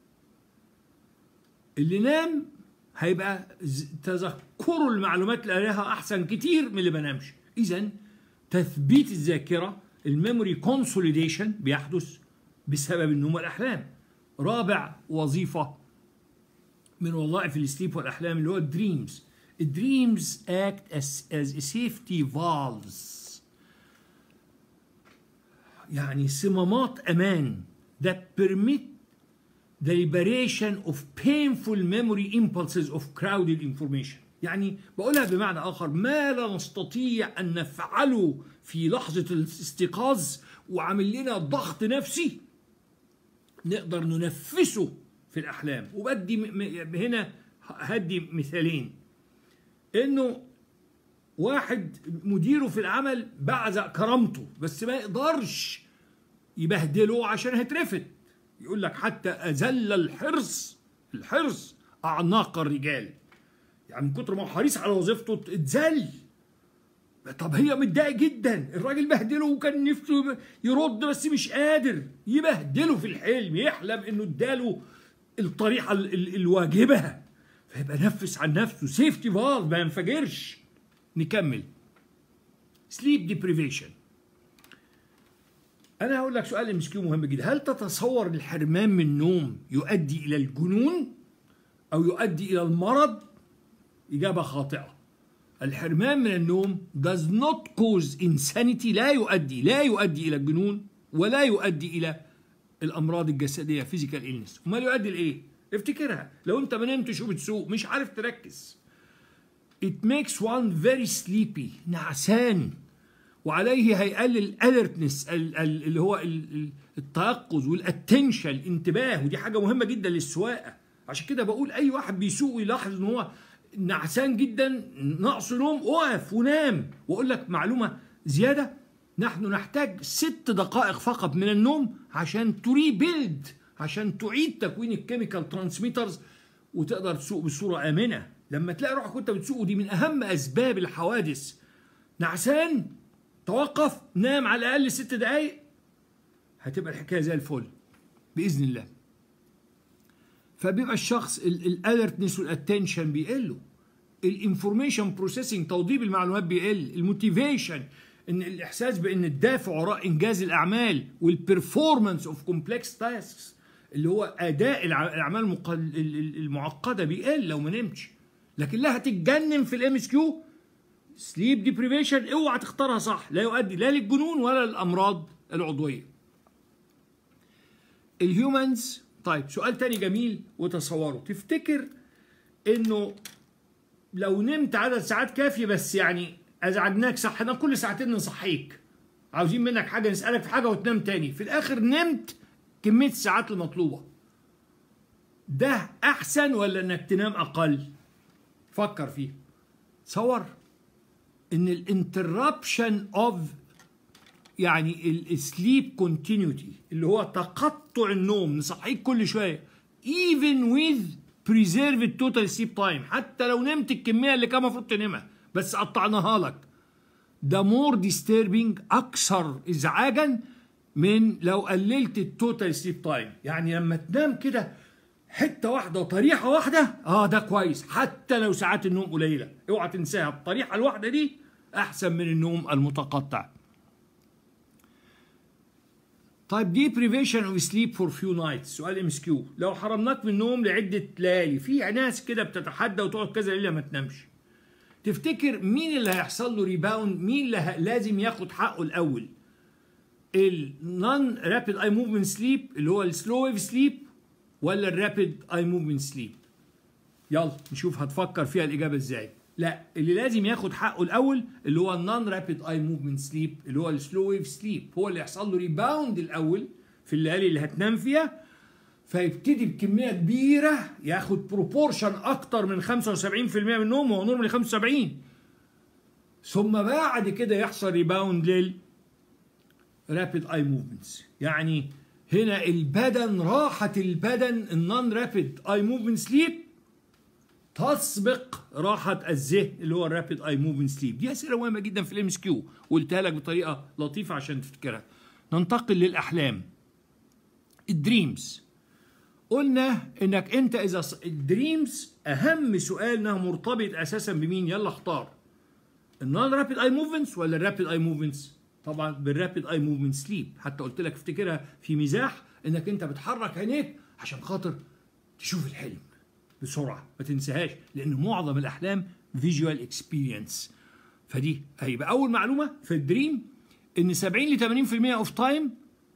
اللي نام هيبقى تذكره المعلومات اللي قراها احسن كتير من اللي ما نامش اذا تثبيت الذاكره الميموري كونسوليديشن بيحدث بسبب النوم والاحلام رابع وظيفه من وظائف السليب والاحلام اللي هو الدريمز الدريمز act as, as a safety valves يعني صمامات امان that permit the liberation of painful memory impulses of crowded information يعني بقولها بمعنى آخر ما لا نستطيع أن نفعله في لحظة الاستيقاظ وعامل لنا ضغط نفسي نقدر ننفسه في الأحلام وبدي هنا هدي مثالين إنه واحد مديره في العمل بعزق كرامته بس ما يقدرش يبهدله عشان هيترفد يقول لك حتى أذل الحرص الحرص أعناق الرجال يعني من كتر ما هو حريص على وظيفته اتذل طب هي متضايق جدا الراجل بهدله وكان نفسه يرد بس مش قادر يبهدله في الحلم يحلم انه اداله الطريقه الواجبه فيبقى نفس عن نفسه سيفتي فالف ما ينفجرش نكمل سليب ديبريفيشن انا هقول لك سؤال مسكين مهم جدا هل تتصور الحرمان من النوم يؤدي الى الجنون او يؤدي الى المرض اجابه خاطئه الحرمان من النوم does not cause insanity لا يؤدي لا يؤدي الى الجنون ولا يؤدي الى الامراض الجسديه physical illness امال يؤدي لايه افتكرها لو انت ما نمتش وبتسوق مش عارف تركز it makes one very sleepy نعسان وعليه هيقلل الالرتنس اللي هو التيقظ والاتنشن الانتباه ودي حاجه مهمه جدا للسواقه عشان كده بقول اي واحد بيسوق ويلاحظ ان هو نعسان جدا نقص نوم اقف ونام واقول لك معلومه زياده نحن نحتاج ست دقائق فقط من النوم عشان تريبيلد عشان تعيد تكوين الكيميكال ترانسميترز وتقدر تسوق بصوره امنه لما تلاقي روحك وانت بتسوق ودي من اهم اسباب الحوادث نعسان توقف نام على الاقل ست دقائق هتبقى الحكايه زي الفل باذن الله فبيبقى الشخص الالرتنس والاتنشن بيقلوا الانفورميشن بروسيسنج توضيب المعلومات بيقل الموتيفيشن ان الاحساس بان الدافع وراء انجاز الاعمال والبرفورمانس اوف كومبلكس تاسكس اللي هو اداء الاعمال المعقده بيقل لو ما نمتش لكن لا هتتجنن في الام اس كيو سليب ديبريفيشن اوعى تختارها صح لا يؤدي لا للجنون ولا للامراض العضويه الهيومنز طيب سؤال تاني جميل وتصوروا تفتكر انه لو نمت عدد ساعات كافيه بس يعني ازعجناك صحنا كل ساعتين نصحيك عاوزين منك حاجه نسالك في حاجه وتنام تاني في الاخر نمت كميه الساعات المطلوبه ده احسن ولا انك تنام اقل فكر فيه تصور ان الانتربشن اوف يعني السليب كونتينيوتي اللي هو تقطع النوم نصحيك كل شويه even with preserved total sleep time حتى لو نمت الكميه اللي كان المفروض تنامها بس قطعناها لك ده مور ديستربنج اكثر ازعاجا من لو قللت التوتال سليب تايم يعني لما تنام كده حته واحده وطريحه واحده اه ده كويس حتى لو ساعات النوم قليله اوعى تنساها الطريحه الواحده دي احسن من النوم المتقطع طيب دي بريفيشن اوف سليب فور فيو نايتس سؤال ام اس كيو لو حرمناك من النوم لعده ليالي في ناس كده بتتحدى وتقعد كذا ليله ما تنامش تفتكر مين اللي هيحصل له ريباوند مين اللي لازم ياخد حقه الاول النون رابيد اي موفمنت سليب اللي هو السلو ويف سليب ولا الرابيد اي موفمنت سليب يلا نشوف هتفكر فيها الاجابه ازاي لا اللي لازم ياخد حقه الاول اللي هو النون رابيد اي موفمنت سليب اللي هو السلو ويف سليب هو اللي يحصل له ريباوند الاول في الليالي اللي هتنام فيها فيبتدي بكميه كبيره ياخد بروبورشن اكتر من 75% من النوم وهو نورمالي 75 ثم بعد كده يحصل ريباوند لل رابيد اي موفمنتس يعني هنا البدن راحه البدن النون رابيد اي موفمنت سليب تسبق راحة الذهن اللي هو الرابيد اي موفمنت سليب دي اسئله مهمه جدا في الام اس كيو قلتها لك بطريقه لطيفه عشان تفتكرها ننتقل للاحلام الدريمز قلنا انك انت اذا الدريمز اهم سؤال انها مرتبط اساسا بمين يلا اختار النون رابيد اي موفمنتس ولا الرابيد اي موفمنتس طبعا بالرابيد اي موفمنت سليب حتى قلت لك افتكرها في مزاح انك انت بتحرك عينيك عشان خاطر تشوف الحلم بسرعه ما تنساهاش لان معظم الاحلام فيجوال اكسبيرينس فدي هيبقى اول معلومه في الدريم ان 70 ل 80% اوف تايم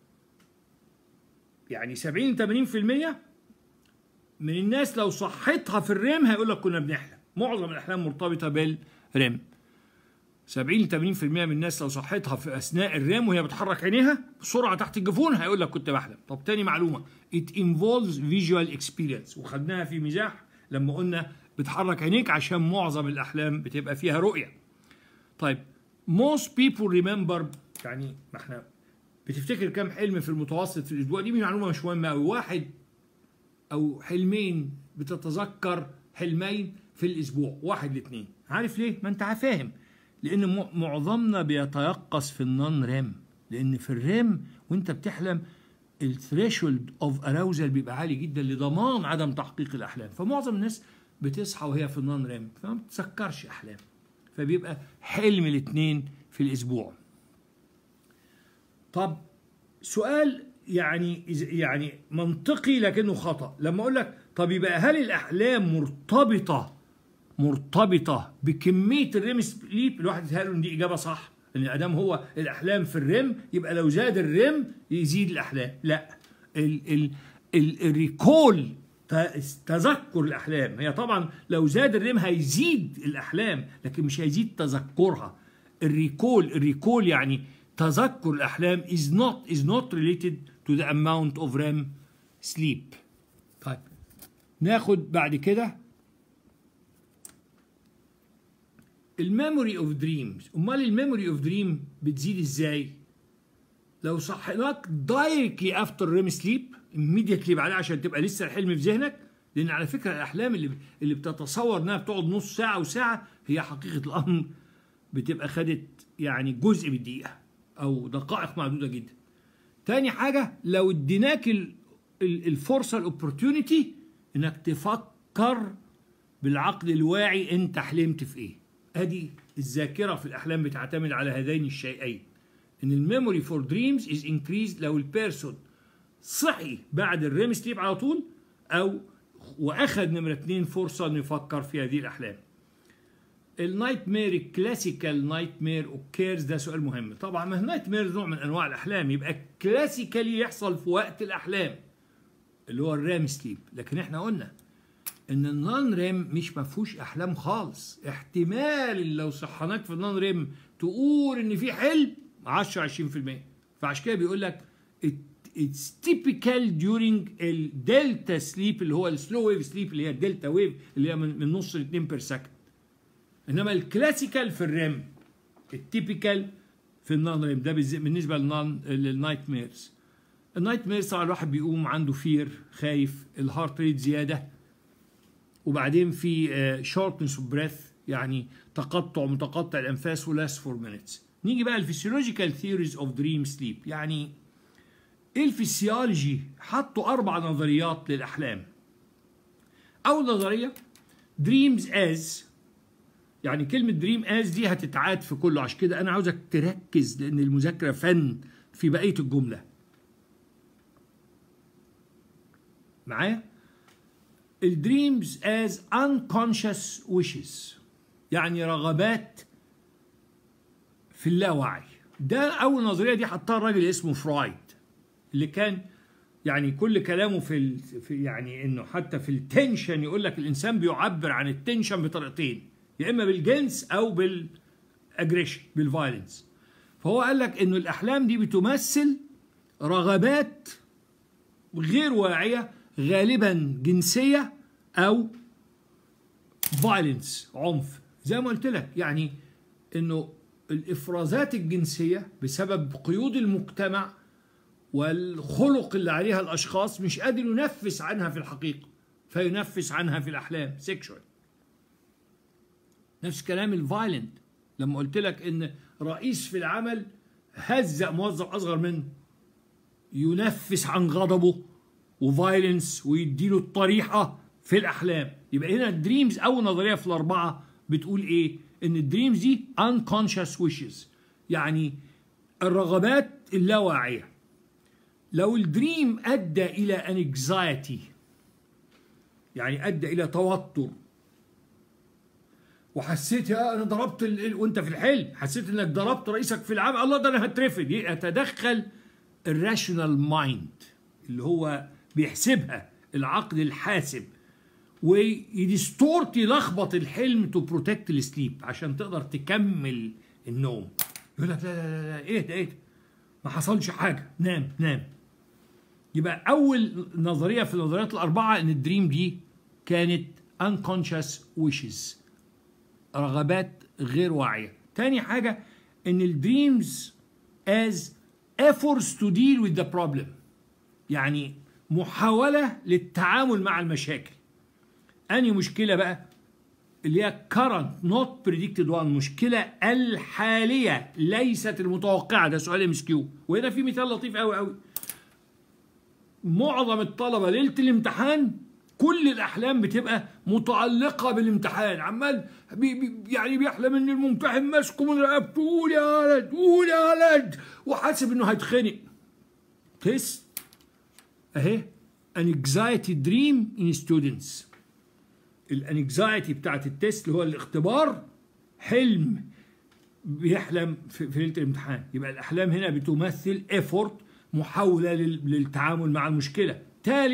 يعني 70 ل 80% من الناس لو صحتها في الريم هيقول لك كنا بنحلم معظم الاحلام مرتبطه بالريم 70 ل 80% من الناس لو صحتها في اثناء الريم وهي بتحرك عينيها بسرعه تحت الجفون هيقول لك كنت بحلم طب تاني معلومه it involves visual experience وخدناها في مزاح لما قلنا بتحرك عينيك عشان معظم الاحلام بتبقى فيها رؤيه طيب most people remember يعني ما احنا بتفتكر كام حلم في المتوسط في الاسبوع دي معلومه مش مهمه قوي واحد او حلمين بتتذكر حلمين في الاسبوع واحد لاثنين عارف ليه ما انت فاهم لان معظمنا بيتيقظ في النون ريم لان في الريم وانت بتحلم الثريشولد اوف اراوزل بيبقى عالي جدا لضمان عدم تحقيق الاحلام فمعظم الناس بتصحى وهي في النون ريم فما بتتذكرش احلام فبيبقى حلم الاثنين في الاسبوع طب سؤال يعني يعني منطقي لكنه خطا لما اقول لك طب يبقى هل الاحلام مرتبطه مرتبطه بكميه الريم سليب الواحد يتهيأ ان دي اجابه صح ان ادام هو الاحلام في الريم يبقى لو زاد الريم يزيد الاحلام لا ال ال ال الريكول تذكر الاحلام هي طبعا لو زاد الريم هيزيد الاحلام لكن مش هيزيد تذكرها الريكول الريكول يعني تذكر الاحلام is not is not related to the amount of REM sleep طيب ناخد بعد كده الميموري اوف دريمز امال الميموري اوف دريم بتزيد ازاي لو صحيناك دايركتلي افتر ريم سليب immediately بعدها عشان تبقى لسه الحلم في ذهنك لان على فكره الاحلام اللي اللي بتتصور انها بتقعد نص ساعه وساعه هي حقيقه الامر بتبقى خدت يعني جزء من دقيقه او دقائق معدوده جدا تاني حاجه لو اديناك الفرصه الاوبورتيونيتي انك تفكر بالعقل الواعي انت حلمت في ايه ادي الذاكره في الاحلام بتعتمد على هذين الشيئين ان الميموري فور دريمز از انكريز لو البيرسون صحي بعد الريم سليب على طول او واخد نمره اتنين فرصه انه يفكر في هذه الاحلام النايت مير الكلاسيكال نايت مير اوكيرز ده سؤال مهم طبعا ما النايت مير نوع من انواع الاحلام يبقى كلاسيكالي يحصل في وقت الاحلام اللي هو الريم سليب لكن احنا قلنا ان النون ريم مش ما فيهوش احلام خالص احتمال لو صحناك في النون ريم تقول ان في حلم 10 20% فعشان كده بيقول لك اتس تيبيكال during الدلتا سليب اللي هو السلو ويف سليب اللي هي الدلتا ويف اللي هي من, من نص ل 2 بير سكند انما الكلاسيكال في الريم التيبيكال في النون ريم ده بالنسبه للنون للنايت ميرز النايت ميرز طبعا الواحد بيقوم عنده فير خايف الهارت ريت زياده وبعدين في شورتنس اوف بريث يعني تقطع متقطع الانفاس ولاست فور مينتس نيجي بقى الفسيولوجيكال ثيوريز اوف دريم سليب يعني ايه الفسيولوجي حطوا اربع نظريات للاحلام اول نظريه دريمز از يعني كلمة دريم از دي هتتعاد في كله عشان كده أنا عاوزك تركز لأن المذاكرة فن في بقية الجملة. معايا؟ الدريمز از unconscious wishes يعني رغبات في اللاوعي. ده أول نظرية دي حطها الراجل اسمه فرايد اللي كان يعني كل كلامه في, ال... في يعني انه حتى في التنشن يقول لك الانسان بيعبر عن التنشن بطريقتين يا اما بالجنس او بالاجريشن بالفايلنس فهو قال لك انه الاحلام دي بتمثل رغبات غير واعيه غالبا جنسيه او فايلنس عنف زي ما قلت لك يعني انه الافرازات الجنسيه بسبب قيود المجتمع والخلق اللي عليها الاشخاص مش قادر ينفس عنها في الحقيقه فينفس عنها في الاحلام سيكشوال نفس كلام الفايلنت لما قلت لك ان رئيس في العمل هزق موظف اصغر منه ينفس عن غضبه وفايلنس ويديله الطريحه في الاحلام يبقى هنا الدريمز اول نظريه في الاربعه بتقول ايه ان الدريمز دي unconscious wishes يعني الرغبات اللاواعيه لو الدريم ادى الى انكزايتي يعني ادى الى توتر وحسيت يا انا ضربت ال... وانت في الحلم حسيت انك ضربت رئيسك في العمل الله ده انا هترفد يتدخل الراشونال مايند اللي هو بيحسبها العقل الحاسب ويديستورت يلخبط الحلم تو بروتكت السليب عشان تقدر تكمل النوم يقول لك لا لا لا, لا ايه ده ايه ده ما حصلش حاجه نام نام يبقى اول نظريه في النظريات الاربعه ان الدريم دي كانت unconscious wishes رغبات غير واعيه تاني حاجه ان الدريمز as efforts to deal with the problem يعني محاوله للتعامل مع المشاكل انهي مشكله بقى اللي هي current not predicted one المشكله الحاليه ليست المتوقعه ده سؤال ام اس كيو وهنا في مثال لطيف قوي قوي معظم الطلبه ليله الامتحان كل الاحلام بتبقى متعلقه بالامتحان عمال بي بي يعني بيحلم ان الممتحن ماسكه من رقبته قول يا ولد قول يا ولد وحاسب انه هيتخنق تيست اهي anxiety dream in students الانكزايتي بتاعت التيست اللي هو الاختبار حلم بيحلم في, في ليله الامتحان يبقى الاحلام هنا بتمثل ايفورت محاوله للتعامل مع المشكله ثالث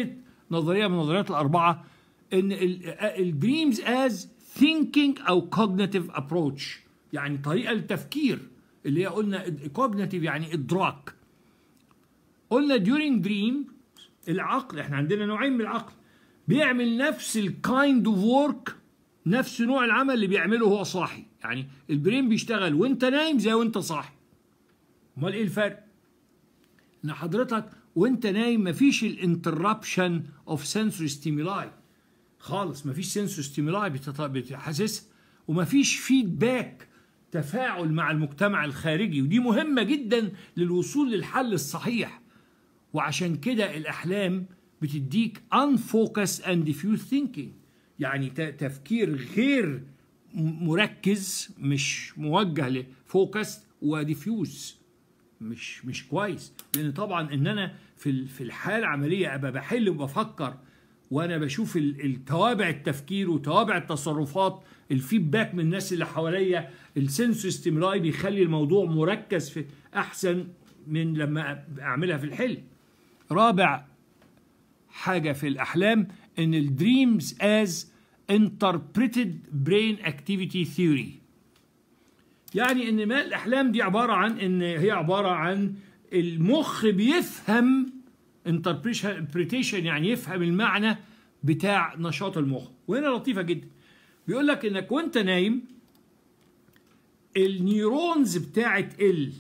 نظريه من النظريات الاربعه ان الدريمز از ثينكينج او كوجنيتيف ابروتش يعني طريقه للتفكير اللي هي قلنا كوجنيتيف يعني ادراك قلنا during dream العقل احنا عندنا نوعين من العقل بيعمل نفس الكايند اوف ورك نفس نوع العمل اللي بيعمله هو صاحي يعني البرين بيشتغل وانت نايم زي وانت صاحي امال ايه الفرق ان حضرتك وانت نايم مفيش الانتربشن اوف سنسوري ستيمولاي خالص مفيش سنسوري ستيمولاي بتحسسها ومفيش فيدباك تفاعل مع المجتمع الخارجي ودي مهمة جدا للوصول للحل الصحيح وعشان كده الأحلام بتديك unfocused and diffuse thinking يعني تفكير غير مركز مش موجه لفوكس وديفيوز مش مش كويس لان طبعا ان انا في في الحاله العمليه ابقى بحل وبفكر وانا بشوف التوابع التفكير وتوابع التصرفات الفيدباك من الناس اللي حواليا السنسور ستيمولاي بيخلي الموضوع مركز في احسن من لما اعملها في الحلم رابع حاجه في الاحلام ان الدريمز از interpreted brain activity theory يعني ان ما الاحلام دي عباره عن ان هي عباره عن المخ بيفهم interpretation يعني يفهم المعنى بتاع نشاط المخ وهنا لطيفه جدا بيقول لك انك وانت نايم النيورونز بتاعت ال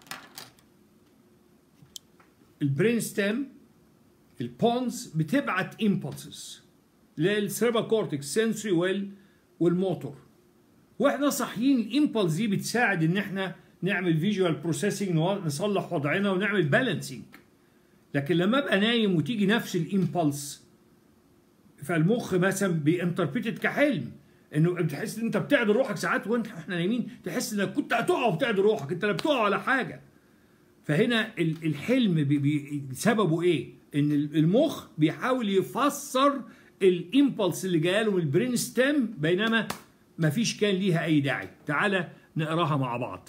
البرين ستيم البونز بتبعت امبulses للسيربا كورتكس سنسوري وال والموتور واحنا صاحيين الامبلس دي بتساعد ان احنا نعمل فيجوال بروسيسنج نصلح وضعنا ونعمل بالانسنج لكن لما ابقى نايم وتيجي نفس الامبلس فالمخ مثلا بينتربريتد كحلم انه بتحس ان انت بتعدل روحك ساعات وانت احنا نايمين تحس انك كنت هتقع وبتعدل روحك انت لا بتقع ولا حاجه فهنا الحلم بي بي سببه ايه؟ ان المخ بيحاول يفسر الامبلس اللي جايه له من البرين ستيم بينما ما فيش كان ليها اي داعي تعالى نقراها مع بعض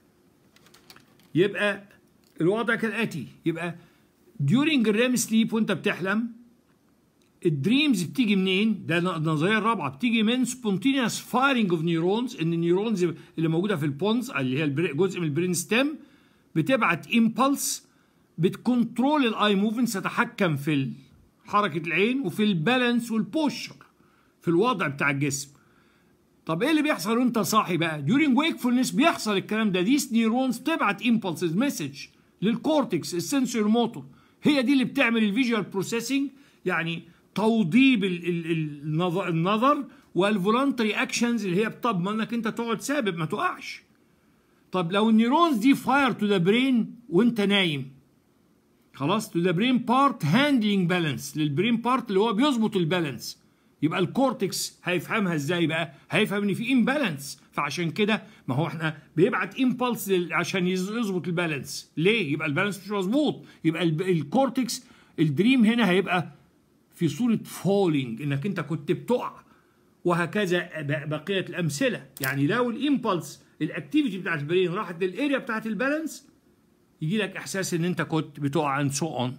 يبقى الوضع كالاتي يبقى during الريم سليب وانت بتحلم الدريمز بتيجي منين؟ ده النظريه الرابعه بتيجي من spontaneous firing of neurons ان النيورونز اللي موجوده في البونز اللي هي جزء من البرين ستيم بتبعت امبلس بتكنترول الاي موفمنت تتحكم في حركه العين وفي البالانس والبوشر في الوضع بتاع الجسم طب ايه اللي بيحصل وانت صاحي بقى during wakefulness بيحصل الكلام ده these neurons بتبعت impulses مسج للكورتكس السنسور موتور هي دي اللي بتعمل الفيجوال بروسيسنج يعني توضيب النظر, النظر والفولنتري اكشنز اللي هي بتضمن انك انت تقعد ثابت ما تقعش طب لو النيورونز دي فاير تو ذا برين وانت نايم خلاص تو ذا برين بارت هاندلنج بالانس للبرين بارت اللي هو بيظبط البالانس يبقى الكورتكس هيفهمها ازاي بقى هيفهم ان في امبالانس فعشان كده ما هو احنا بيبعت امبلس عشان يظبط البالانس ليه يبقى البالانس مش مظبوط يبقى الكورتكس الدريم هنا هيبقى في صوره فولينج انك انت كنت بتقع وهكذا بقيه الامثله يعني لو الامبلس الاكتيفيتي بتاعت البرين راحت للاريا بتاعت البالانس يجي لك احساس ان انت كنت بتقع and so on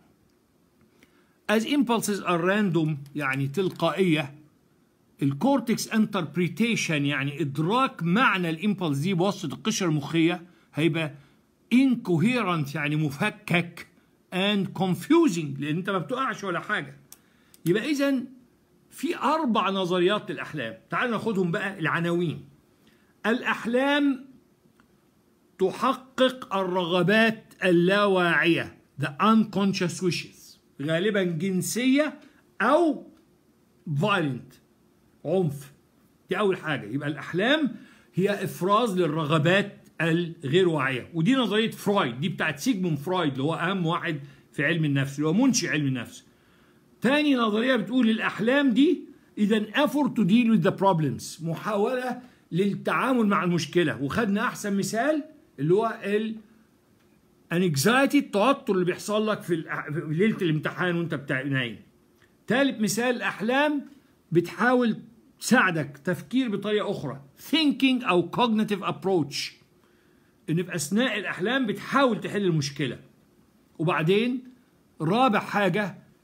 as impulses are random يعني تلقائية الكورتكس انتربريتيشن يعني ادراك معنى الامبلس دي بواسطة القشرة المخية هيبقى incoherent يعني مفكك and confusing لان انت ما بتقعش ولا حاجة يبقى اذا في اربع نظريات للاحلام تعال ناخدهم بقى العناوين الاحلام تحقق الرغبات اللاواعية the unconscious wishes غالبا جنسية أو violent عنف دي أول حاجة يبقى الأحلام هي إفراز للرغبات الغير واعية ودي نظرية فرويد دي بتاعت سيجموند فرويد اللي هو أهم واحد في علم النفس اللي هو منشئ علم النفس تاني نظرية بتقول الأحلام دي إذا effort to deal with the problems محاولة للتعامل مع المشكلة وخدنا أحسن مثال اللي هو ال انكزايتي التوتر اللي بيحصل لك في ليله الامتحان وانت بتاع نايم ثالث مثال الاحلام بتحاول تساعدك تفكير بطريقه اخرى thinking او cognitive approach ان في اثناء الاحلام بتحاول تحل المشكله وبعدين رابع حاجه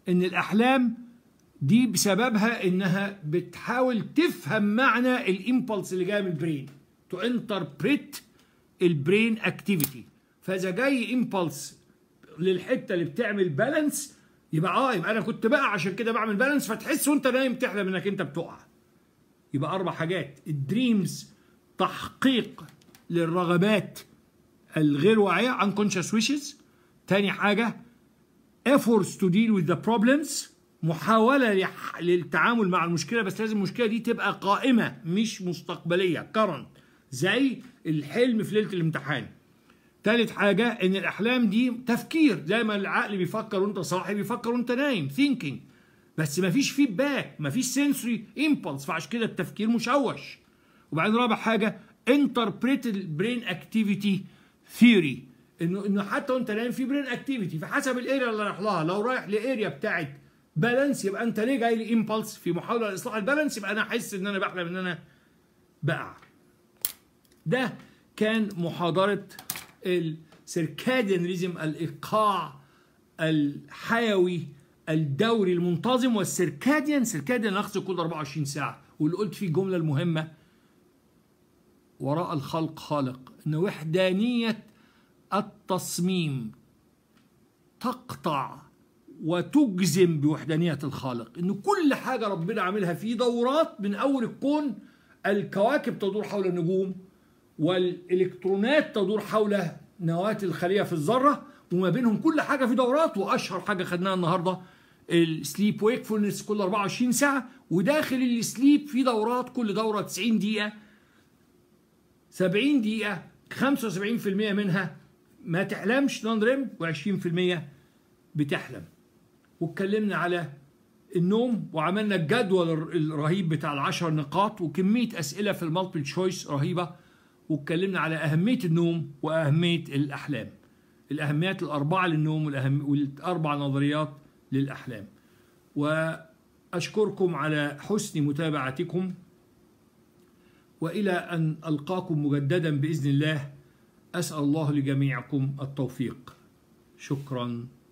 ان الاحلام دي بسببها انها بتحاول تفهم معنى الامبلس اللي جاي من البرين تو انتربريت البرين اكتيفيتي فاذا جاي امبلس للحته اللي بتعمل بالانس يبقى اه يبقى انا كنت بقى عشان كده بعمل بالانس فتحس وانت نايم تحلم انك انت بتقع يبقى اربع حاجات الدريمز تحقيق للرغبات الغير واعيه unconscious wishes تاني حاجه efforts to deal with the problems محاولة للتعامل مع المشكلة بس لازم المشكلة دي تبقى قائمة مش مستقبلية current زي الحلم في ليلة الامتحان تالت حاجة ان الاحلام دي تفكير زي ما العقل بيفكر وانت صاحي بيفكر وانت نايم thinking بس مفيش فيدباك مفيش سنسوري امبلس فعشان كده التفكير مشوش وبعدين رابع حاجة interpret brain activity theory انه انه حتى وانت نايم في برين اكتيفيتي فحسب الاريا اللي رايح لها لو رايح لاريا بتاعت بالانس يبقى انت ليه جاي لي امبلس في محاوله لاصلاح البالانس يبقى انا احس ان انا بحلم ان انا بقع ده كان محاضره السيركاديان ريزم الايقاع الحيوي الدوري المنتظم والسيركاديان سيركاديان نقص كل 24 ساعه واللي قلت فيه الجمله المهمه وراء الخلق خالق ان وحدانيه التصميم تقطع وتجزم بوحدانية الخالق إن كل حاجة ربنا عاملها في دورات من أول الكون الكواكب تدور حول النجوم والإلكترونات تدور حول نواة الخلية في الذرة وما بينهم كل حاجة في دورات وأشهر حاجة خدناها النهاردة السليب ويكفولنس كل 24 ساعة وداخل السليب في دورات كل دورة 90 دقيقة 70 دقيقة 75% منها ما تحلمش نون ريم و20% بتحلم واتكلمنا على النوم وعملنا الجدول الرهيب بتاع العشر نقاط وكمية أسئلة في المالتيبل تشويس رهيبة واتكلمنا على أهمية النوم وأهمية الأحلام الأهميات الأربعة للنوم والأهم والأربع نظريات للأحلام وأشكركم على حسن متابعتكم وإلى أن ألقاكم مجددا بإذن الله أسأل الله لجميعكم التوفيق شكرا